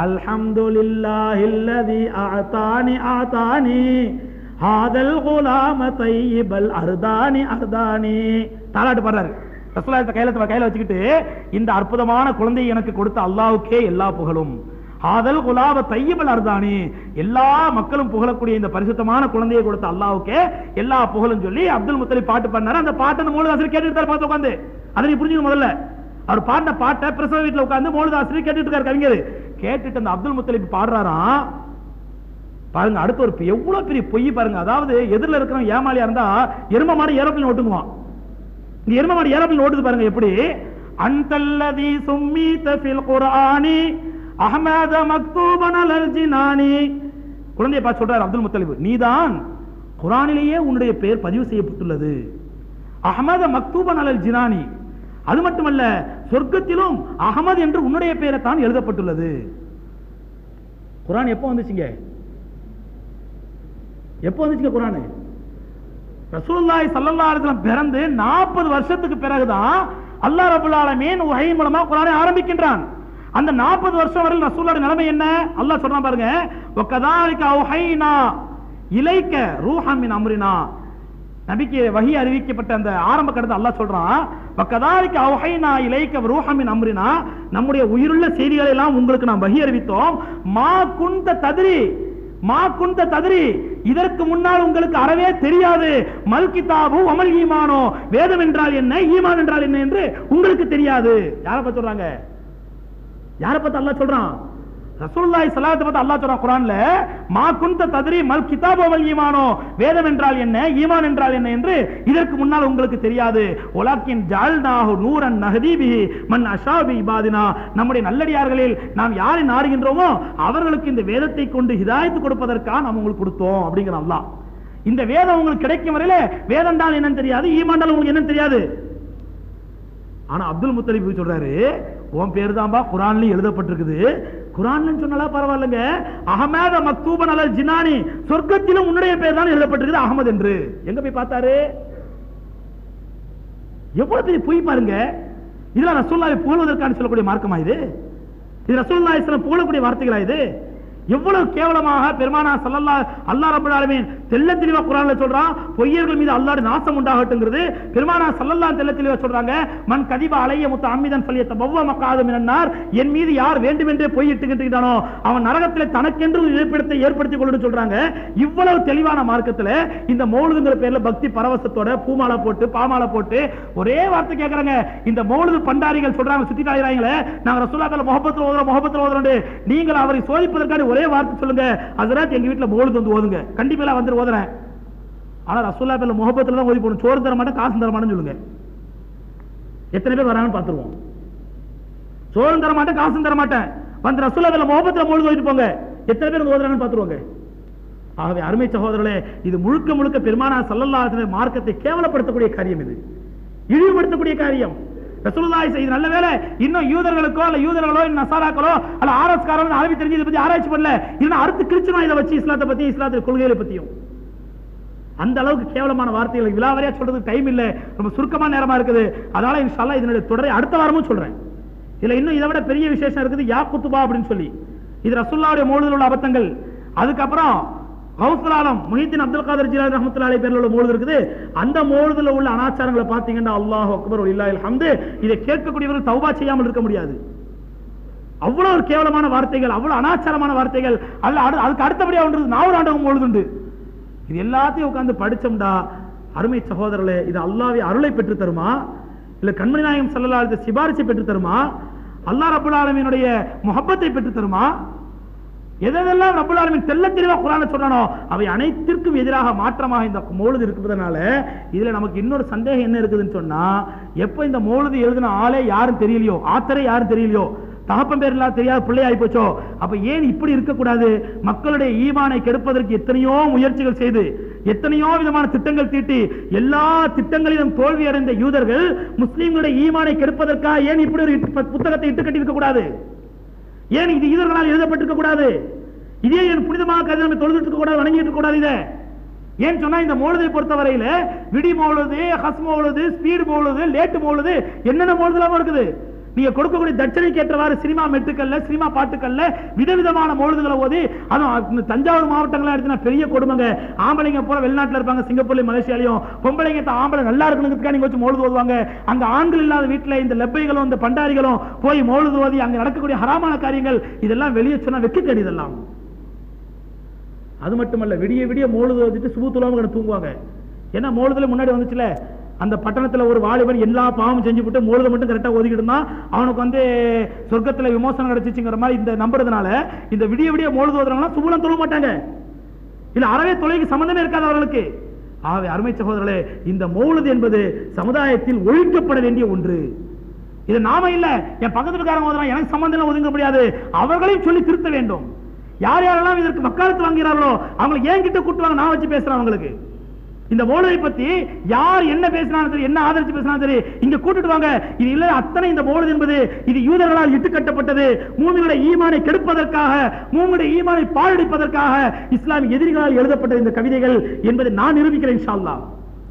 அல்ஹம்துலில்லாஹில்லதி ஆதானி ஆதானி ஹாதல் குலாம தையிபல் அர்தானி அர்தானி தாலாட்டு பாடுறாரு ரசூலுல்லாஹி கையில கையில வச்சுக்கிட்டு இந்த அற்புதமான குழந்தையை எனக்கு கொடுத்த அல்லாஹ்வுக்கே எல்லா புகழும் ஹாதல் குலாப தையிபல் அர்தானி எல்லா மக்களும் புகழக்கூடிய இந்த பரிசுத்தமான குழந்தையை கொடுத்த அல்லாஹ்வுக்கே எல்லா புகழும் சொல்லி அப்துல் முத்தலிப் பாட்டு பண்ணாரு அந்த பாட்டு அந்த மூலதாசர் கேட்டுட்டு இருக்காரு பார்த்து உட்காந்து அதை நீ புரிஞ்சுக்க முதல்ல அவர் பாடின பாட்டை பிரசவ வீட்டுல உட்கார்ந்து மோழுதாசிரியர் கேட்டுட்டு இருக்காரு கவிஞர் கேட்டுட்டு அந்த அப்துல் முத்தலிப் பாடுறாராம் பாருங்க அடுத்து ஒரு பெ- எவ்வளவு பெரிய பொய் பாருங்க அதாவது எதிரில் இருக்கிறவன் ஏமாளியா இருந்தா எரும மாடு ஏரோப்ளேன் ஓட்டுங்குவான் இந்த எரும மாடு ஏரோப்ளேன் ஓட்டுது பாருங்க எப்படி அன்தல்லதி சும்மீத ஃபில் குர்ஆனி அஹ்மத மக்தூபன் அலல் ஜினானி குழந்தையை பார்த்து சொல்றாரு அப்துல் முத்தலிப் நீதான் குர்ஆனிலேயே உன்னுடைய பெயர் பதிவு செய்யப்பட்டுள்ளது அஹ்மத மக்தூபன் அலல் ஜினானி அது மட்டுமல்ல சொர்க்கத்திலும் அகமது என்று உன்னுடைய பெயரை தான் எழுதப்பட்டுள்ளது குர்ஆன் எப்போ வந்துச்சுங்க எப்போ வந்துச்சுங்க குர்ஆன் ரசூலுல்லாஹி ஸல்லல்லாஹு அலைஹி வஸல்லம் பிறந்து 40 வருஷத்துக்கு பிறகுதான் அல்லாஹ் ரப்பல் ஆலமீன் வஹை மூலமா குர்ஆனை ஆரம்பிக்கின்றான் அந்த 40 வருஷம் வரையில் ரசூலுடைய நிலைமை என்ன அல்லாஹ் சொல்றான் பாருங்க வகதாலிக அவ்ஹைனா இலைக்க ரூஹம் மின் அம்ரினா நபிக்கு வஹி அறிவிக்கப்பட்ட அந்த ஆரம்ப கட்டத்தை அல்லாஹ் சொல்றான் வகதாலிக அவ்ஹைனா இலைக்க ரூஹம் மின் அம்ரினா நம்முடைய உயிருள்ள செய்திகளை எல்லாம் உங்களுக்கு நாம் வஹி அறிவித்தோம் மா குந்த தத்ரி மா குந்த ததிரி இதற்கு முன்னால் உங்களுக்கு அறவே தெரியாது மல் கிதாபு அமல் ஈமானோ வேதம் என்றால் என்ன ஈமான் என்றால் என்ன என்று உங்களுக்கு தெரியாது யாரை பத்தி சொல்றாங்க யாரை பத்தி அல்லாஹ் சொல்றான் ரசூலுல்லாஹி ஸல்லல்லாஹு பத்தி அல்லாஹ் சொல்றான் குர்ஆன்ல மா குந்த தத்ரி மல் கிதாபு வல் ஈமானோ வேதம் என்றால் என்ன ஈமான் என்றால் என்ன என்று இதற்கு முன்னால் உங்களுக்கு தெரியாது உலக்கின் ஜால்நாஹு நூரன் நஹதி பிஹி மன் அஷாபி இபாதினா நம்முடைய நல்லடியார்களில் நாம் யாரை நாடுகின்றோமோ அவர்களுக்கு இந்த வேதத்தை கொண்டு ஹிதாயத்து கொடுப்பதற்காக நாம் உங்களுக்கு கொடுத்தோம் அப்படிங்கிற அல்லாஹ் இந்த வேதம் உங்களுக்கு கிடைக்கும் வரையில வேதம் தான் என்னன்னு தெரியாது ஈமான் உங்களுக்கு என்னன்னு தெரியாது ஆனா அப்துல் முத்தலிப் சொல்றாரு உன் பேர் தான்பா குரான்லயும் எழுதப்பட்டிருக்குது குரான்ல சொன்னாலா பரவாயில்லைங்க அகமத மக்தூபன் அலல் ஜினானி சொர்க்கத்திலும் உன்னுடைய பேர் தான் எழுதப்பட்டிருக்குது அகமது என்று எங்க போய் பார்த்தாரு எவ்வளவு பெரிய பொய் பாருங்க இதுல ரசூல்லாவை புகழ்வதற்கான சொல்லக்கூடிய மார்க்கமா இது இது ரசூல்லா இஸ்லாம் புகழக்கூடிய வார்த்தைகளா இது எவ்வளவு கேவலமாக பெருமானா சல்லல்லா அல்லாஹ் ரப்பல் ஆலமீன் தெள்ள தெளிவா குர்ஆன்ல சொல்றான் பொய்யர்கள் மீது அல்லாஹ்வுடைய நாசம் உண்டாகட்டும்ங்கிறது பெருமானா சல்லல்லா தெள்ள தெளிவா சொல்றாங்க மன் கதிப அலைய முத்த அம்மிதன் ஃபலியத்த பவ்வ மக்காது மினன்னார் என் மீது யார் வேண்டுமென்றே பொய் இட்டுக்கிட்டானோ அவன் நரகத்திலே தனக்கென்று ஒரு இருப்பிடத்தை ஏற்படுத்திக் கொள்ளுன்னு சொல்றாங்க இவ்வளவு தெளிவான மார்க்கத்துல இந்த மௌலுதுங்கிற பேர்ல பக்தி பரவசத்தோட பூமாலை போட்டு பாமாலை போட்டு ஒரே வார்த்தை கேக்குறாங்க இந்த மௌலுது பண்டாரிகள் சொல்றாங்க சுத்தி தாயிராங்களே நாங்க ரசூலாக்கள் முகப்பத்தில் ஓதுறோம் முகப்பத்தில் ஓதுறோம் நீங்கள் அவரை சோதிப்பதற்கான ஒரே வார்த்தை சொல்லுங்க ஹசரத் எங்க வீட்டுல மௌலுது வந்து ஓதுங்க கண்டிப்பா வந்து ஓதுறேன் ஆனா ரசூல்லா பேர்ல முகப்பத்துல தான் ஓதி போகணும் சோறு தர மாட்டேன் காசு தர மாட்டேன்னு சொல்லுங்க எத்தனை பேர் வராங்கன்னு பார்த்துருவோம் சோறும் தர மாட்டேன் காசும் தர மாட்டேன் வந்து ரசூல்லா பேர்ல முகப்பத்துல மௌலுது ஓதிட்டு போங்க எத்தனை பேர் வந்து ஓதுறாங்கன்னு பார்த்துருவோங்க ஆகவே அருமை சகோதரர்களே இது முழுக்க முழுக்க பெருமானா சல்லல்லா மார்க்கத்தை கேவலப்படுத்தக்கூடிய காரியம் இது இழிவுபடுத்தக்கூடிய காரியம் ரசூலுல்லாஹி செய்து நல்ல வேளை இன்னும் யூதர்களுக்கோ அல்ல யூதர்களோ இல்ல நசாராக்களோ அல்ல ஆர்எஸ் காரோ அரபி தெரிஞ்சு இதை பத்தி ஆராய்ச்சி பண்ணல இல்லைன்னா அடுத்து கிழிச்சிடும் இதை வச்சு இஸ்லாத்தை பத்தி இஸ்லாத்தின் கொள்கைகளை பத்தியும் அந்த அளவுக்கு கேவலமான வார்த்தைகளை விலாவரியா சொல்றதுக்கு டைம் இல்ல ரொம்ப சுருக்கமான நேரமா இருக்குது அதனால இன்ஷால்லா இதனுடைய தொடரை அடுத்த வாரமும் சொல்றேன் இதுல இன்னும் இதை விட பெரிய விசேஷம் இருக்குது யா குத்துபா அப்படின்னு சொல்லி இது ரசூல்லாவுடைய மோழுதில் உள்ள அபத்தங்கள் அதுக்கப்புறம் கௌசலாலம் முஹித்தின் அப்துல் காதர் ஜிலானி ரஹமத்துல்லாஹி பேர்ல உள்ள மோழுது இருக்குது அந்த மோழுதுல உள்ள அனாச்சாரங்களை பார்த்தீங்கன்னா அல்லாஹ் அக்பர் இல்லாஹில் ஹம்து இதை கேட்கக்கூடியவர்கள் தௌபா செய்யாமல் இருக்க முடியாது அவ்வளவு ஒரு கேவலமான வார்த்தைகள் அவ்வளவு அனாச்சாரமான வார்த்தைகள் அல்ல அடு- அதுக்கு அடுத்தபடியா ஒன்று நாவூர் ஆண்டவம் பொழுதுண்டு இது எல்லாத்தையும் உட்கார்ந்து படிச்சோம்டா அருமை சகோதரர்களே இது அல்லாஹ்வை அருளை பெற்று தருமா இல்ல கண்மணி நாயகம் ஸல்லல்லாஹு சிபாரிசை பெற்று தருமா அல்லாஹ் ரப்பல் ஆலமீனுடைய முஹப்பத்தை பெற்று தருமா எதெல்லாம் ரப்பல் ஆலமீன் தெள்ள தெளிவா குர்ஆன்ல சொல்றானோ அவை அனைத்திற்கும் எதிராக மாற்றமாக இந்த மௌலுது இருக்கிறதுனால இதுல நமக்கு இன்னொரு சந்தேகம் என்ன இருக்குதுன்னு சொன்னா எப்ப இந்த மௌலுது எழுதின ஆளே யாரும் தெரியலையோ ஆத்தரே யாரும் தெரியலையோ தகப்பன் பேர் எல்லாம் தெரியாத பிள்ளை ஆகி போச்சோ அப்ப ஏன் இப்படி இருக்கக்கூடாது மக்களுடைய ஈமானை கெடுப்பதற்கு எத்தனையோ முயற்சிகள் செய்து எத்தனையோ விதமான திட்டங்கள் தீட்டி எல்லா திட்டங்களிலும் தோல்வி அடைந்த யூதர்கள் முஸ்லிம்களுடைய ஈமானை கெடுப்பதற்காக ஏன் இப்படி ஒரு இட்டு- புத்தகத்தை இட்டு கட்டி இருக்க கூடாது ஏன் இது யூதர்களால் எழுதப்பட்டிருக்க கூடாது இதே என் புனிதமாக கருதி நம்ம தொழுதுட்டு இருக்க கூடாது வணங்கிட்டு இருக்க கூடாது இதை ஏன் சொன்னா இந்த மௌலதை பொறுத்தவரையில விடி மௌலுது ஹஸ் மௌலுது ஸ்பீடு மௌலுது லேட்டு மௌலுது என்னென்ன மௌலுதுலாம் இருக்குது நீங்க கொடுக்கக்கூடிய தட்சணைக்கு ஏற்றவாறு சினிமா மெட்டுக்கல்ல சினிமா பாட்டுக்கல்ல விதவிதமான மௌலுதுகளை ஓதி அதுவும் இந்த தஞ்சாவூர் மாவட்டங்களா எடுத்துனா பெரிய கொடுமைங்க ஆம்பளைங்க போல வெளிநாட்டுல இருப்பாங்க சிங்கப்பூர்லயும் மலேசியாலையும் பொம்பளைங்க தான் ஆம்பளை நல்லா இருக்கணுங்கிறதுக்காக நீங்க வச்சு மௌலுது ஓதுவாங்க அங்க ஆண்கள் இல்லாத வீட்டுல இந்த லெப்பைகளும் இந்த பண்டாரிகளும் போய் மௌலுது ஓதி அங்க நடக்கக்கூடிய ஹராமான காரியங்கள் இதெல்லாம் வெளியே சொன்னா வெக்கக்கேடு இதெல்லாம் அது மட்டுமல்ல விடிய விடிய மோழுது வந்துட்டு சுபு துலாம தூங்குவாங்க ஏன்னா மோழுதுல முன்னாடி வந்துச்சுல அந்த பட்டணத்துல ஒரு வாலிபன் எல்லா பாவமும் செஞ்சு விட்டு மோழுத மட்டும் கரெக்டா ஒதுக்கிட்டு இருந்தான் அவனுக்கு வந்து சொர்க்கத்துல விமோசனம் கிடைச்சிச்சுங்கிற மாதிரி இந்த நம்புறதுனால இந்த விடிய விடிய மோழுது ஓதுறவங்க சுபுலம் தொழ மாட்டாங்க இல்ல அறவே தொலைக்கு சம்பந்தமே இருக்காது அவர்களுக்கு ஆகவே அருமை சகோதரர்களே இந்த மௌலுது என்பது சமுதாயத்தில் ஒழிக்கப்பட வேண்டிய ஒன்று இது நாம இல்ல என் பக்கத்து வீட்டுக்காரங்க ஓதுறான் எனக்கு சம்பந்தம் இல்ல ஒதுங்க முடியாது அவர்களையும் சொல்லி திருத்த வேண்டும் யார் யாரெல்லாம் இதற்கு வக்காலத்து வாங்குகிறார்களோ அவங்களை ஏன் கிட்ட கூட்டுவாங்க நான் வச்சு பேசுறேன் அவங்களுக்கு இந்த மோளை பத்தி யார் என்ன பேசினாலும் சரி என்ன ஆதரிச்சு பேசினாலும் சரி இங்க கூட்டிட்டு வாங்க இது இல்ல அத்தனை இந்த மோளது என்பது இது யூதர்களால் இட்டு கட்டப்பட்டது மூமியுடைய ஈமானை கெடுப்பதற்காக மூமியுடைய ஈமானை பாழடிப்பதற்காக இஸ்லாமிய எதிரிகளால் எழுதப்பட்ட இந்த கவிதைகள் என்பதை நான் நிரூபிக்கிறேன் இன்ஷா அல்லாஹ்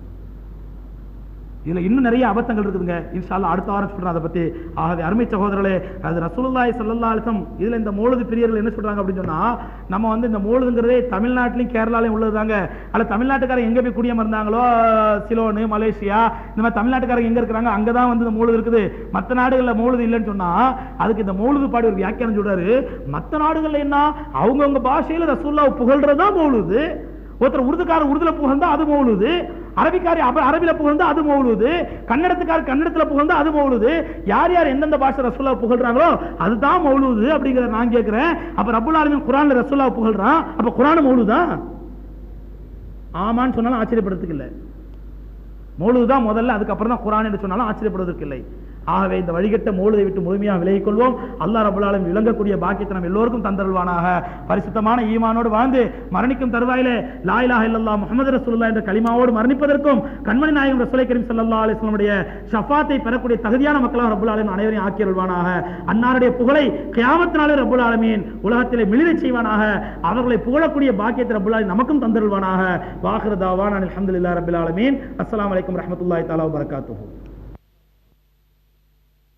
இதுல இன்னும் நிறைய அபத்தங்கள் இருக்குதுங்க இன்ஷா அல்லாஹ் அடுத்த வாரம் சொல்றேன் அதை பத்தி ஆகவே அருமை சகோதரர்களே அது ரசூலுல்லாஹி ஸல்லல்லாஹு அலைஹி வஸல்லம் இதுல இந்த மௌலுது பிரியர்கள் என்ன சொல்றாங்க அப்படின்னு சொன்னா நம்ம வந்து இந்த மௌலுதுங்கிறதே தமிழ்நாட்டிலையும் கேரளாலையும் உள்ளதுதாங்க அல்ல தமிழ்நாட்டுக்காரங்க எங்க போய் குடியமர்ந்தாங்களோ சிலோனு மலேசியா இந்த மாதிரி தமிழ்நாட்டுக்காரங்க எங்க இருக்கிறாங்க அங்கதான் வந்து இந்த மௌலுது இருக்குது மற்ற நாடுகள்ல மௌலுது இல்லைன்னு சொன்னா அதுக்கு இந்த மௌலுது பாடி ஒரு வியாக்கியானம் சொல்றாரு மற்ற நாடுகள்ல என்ன அவங்கவங்க பாஷையில ரசூல்லாவை புகழ்றதுதான் மௌலுது ஒருத்தர் உருதுக்காரர் உருதுல புகழ்ந்தா அது மௌலுது அரபிக்காரி அப- அரபில புகழ்ந்தா அது மௌலுது கன்னடத்துக்காரர் கன்னடத்துல புகழ்ந்தா அது மௌலுது யார் யார் எந்தெந்த பாஷை ரசூல்லா புகழ்றாங்களோ அதுதான் மௌலுது அப்படிங்கறத நான் கேட்கிறேன் அப்ப ரப்புல் ஆலமீன் குர்ஆன்ல ரசூல்லா புகழ்றான் அப்ப குர்ஆன் மௌலுதா ஆமான்னு சொன்னாலும் ஆச்சரியப்படுறதுக்கு இல்லை மௌலுதான் முதல்ல அதுக்கப்புறம் தான் குர்ஆன் என்று சொன்னாலும் ஆச்சரியப்படுவதற்கு இல்லை ஆகவே இந்த வழிகட்ட மௌலுதை விட்டு முழுமையாக விலகிக் கொள்வோம் அல்லாஹ் ரப்பல் ஆலமீன் விளங்கக்கூடிய பாக்கியத்தை நம்ம எல்லோருக்கும் தந்தருள்வானாக பரிசுத்தமான ஈமானோடு வாழ்ந்து மரணிக்கும் தருவாயிலே லா இலாஹ இல்லல்லாஹ் முஹம்மது ரசூலுல்லாஹ் என்ற கலிமாவோடு மரணிப்பதற்கும் கண்மணி நாயகம் ரசூலை கரீம் ஸல்லல்லாஹு அலைஹி வஸல்லமுடைய ஷஃபாத்தை பெறக்கூடிய தகுதியான மக்களாக ரப்பல் ஆலமீன் அனைவரையும் ஆக்கியருள்வானாக அன்னாருடைய புகழை கியாமத்தினாலே ரப்பல் ஆலமீன் உலகத்திலே மிளிரச் செய்வானாக அவர்களை புகழக்கூடிய பாக்கியத்தை ரப்பல் ஆலமீன் நமக்கும் தந்தருள்வானாக வாஹிரு தாவான் அல்ஹம்துலில்லாஹி ரப்பில் ஆலமீன் அஸ்ஸலாமு அலைக்கும் வரஹ்மத்துல்லாஹி தஆலா வபரகாத்துஹு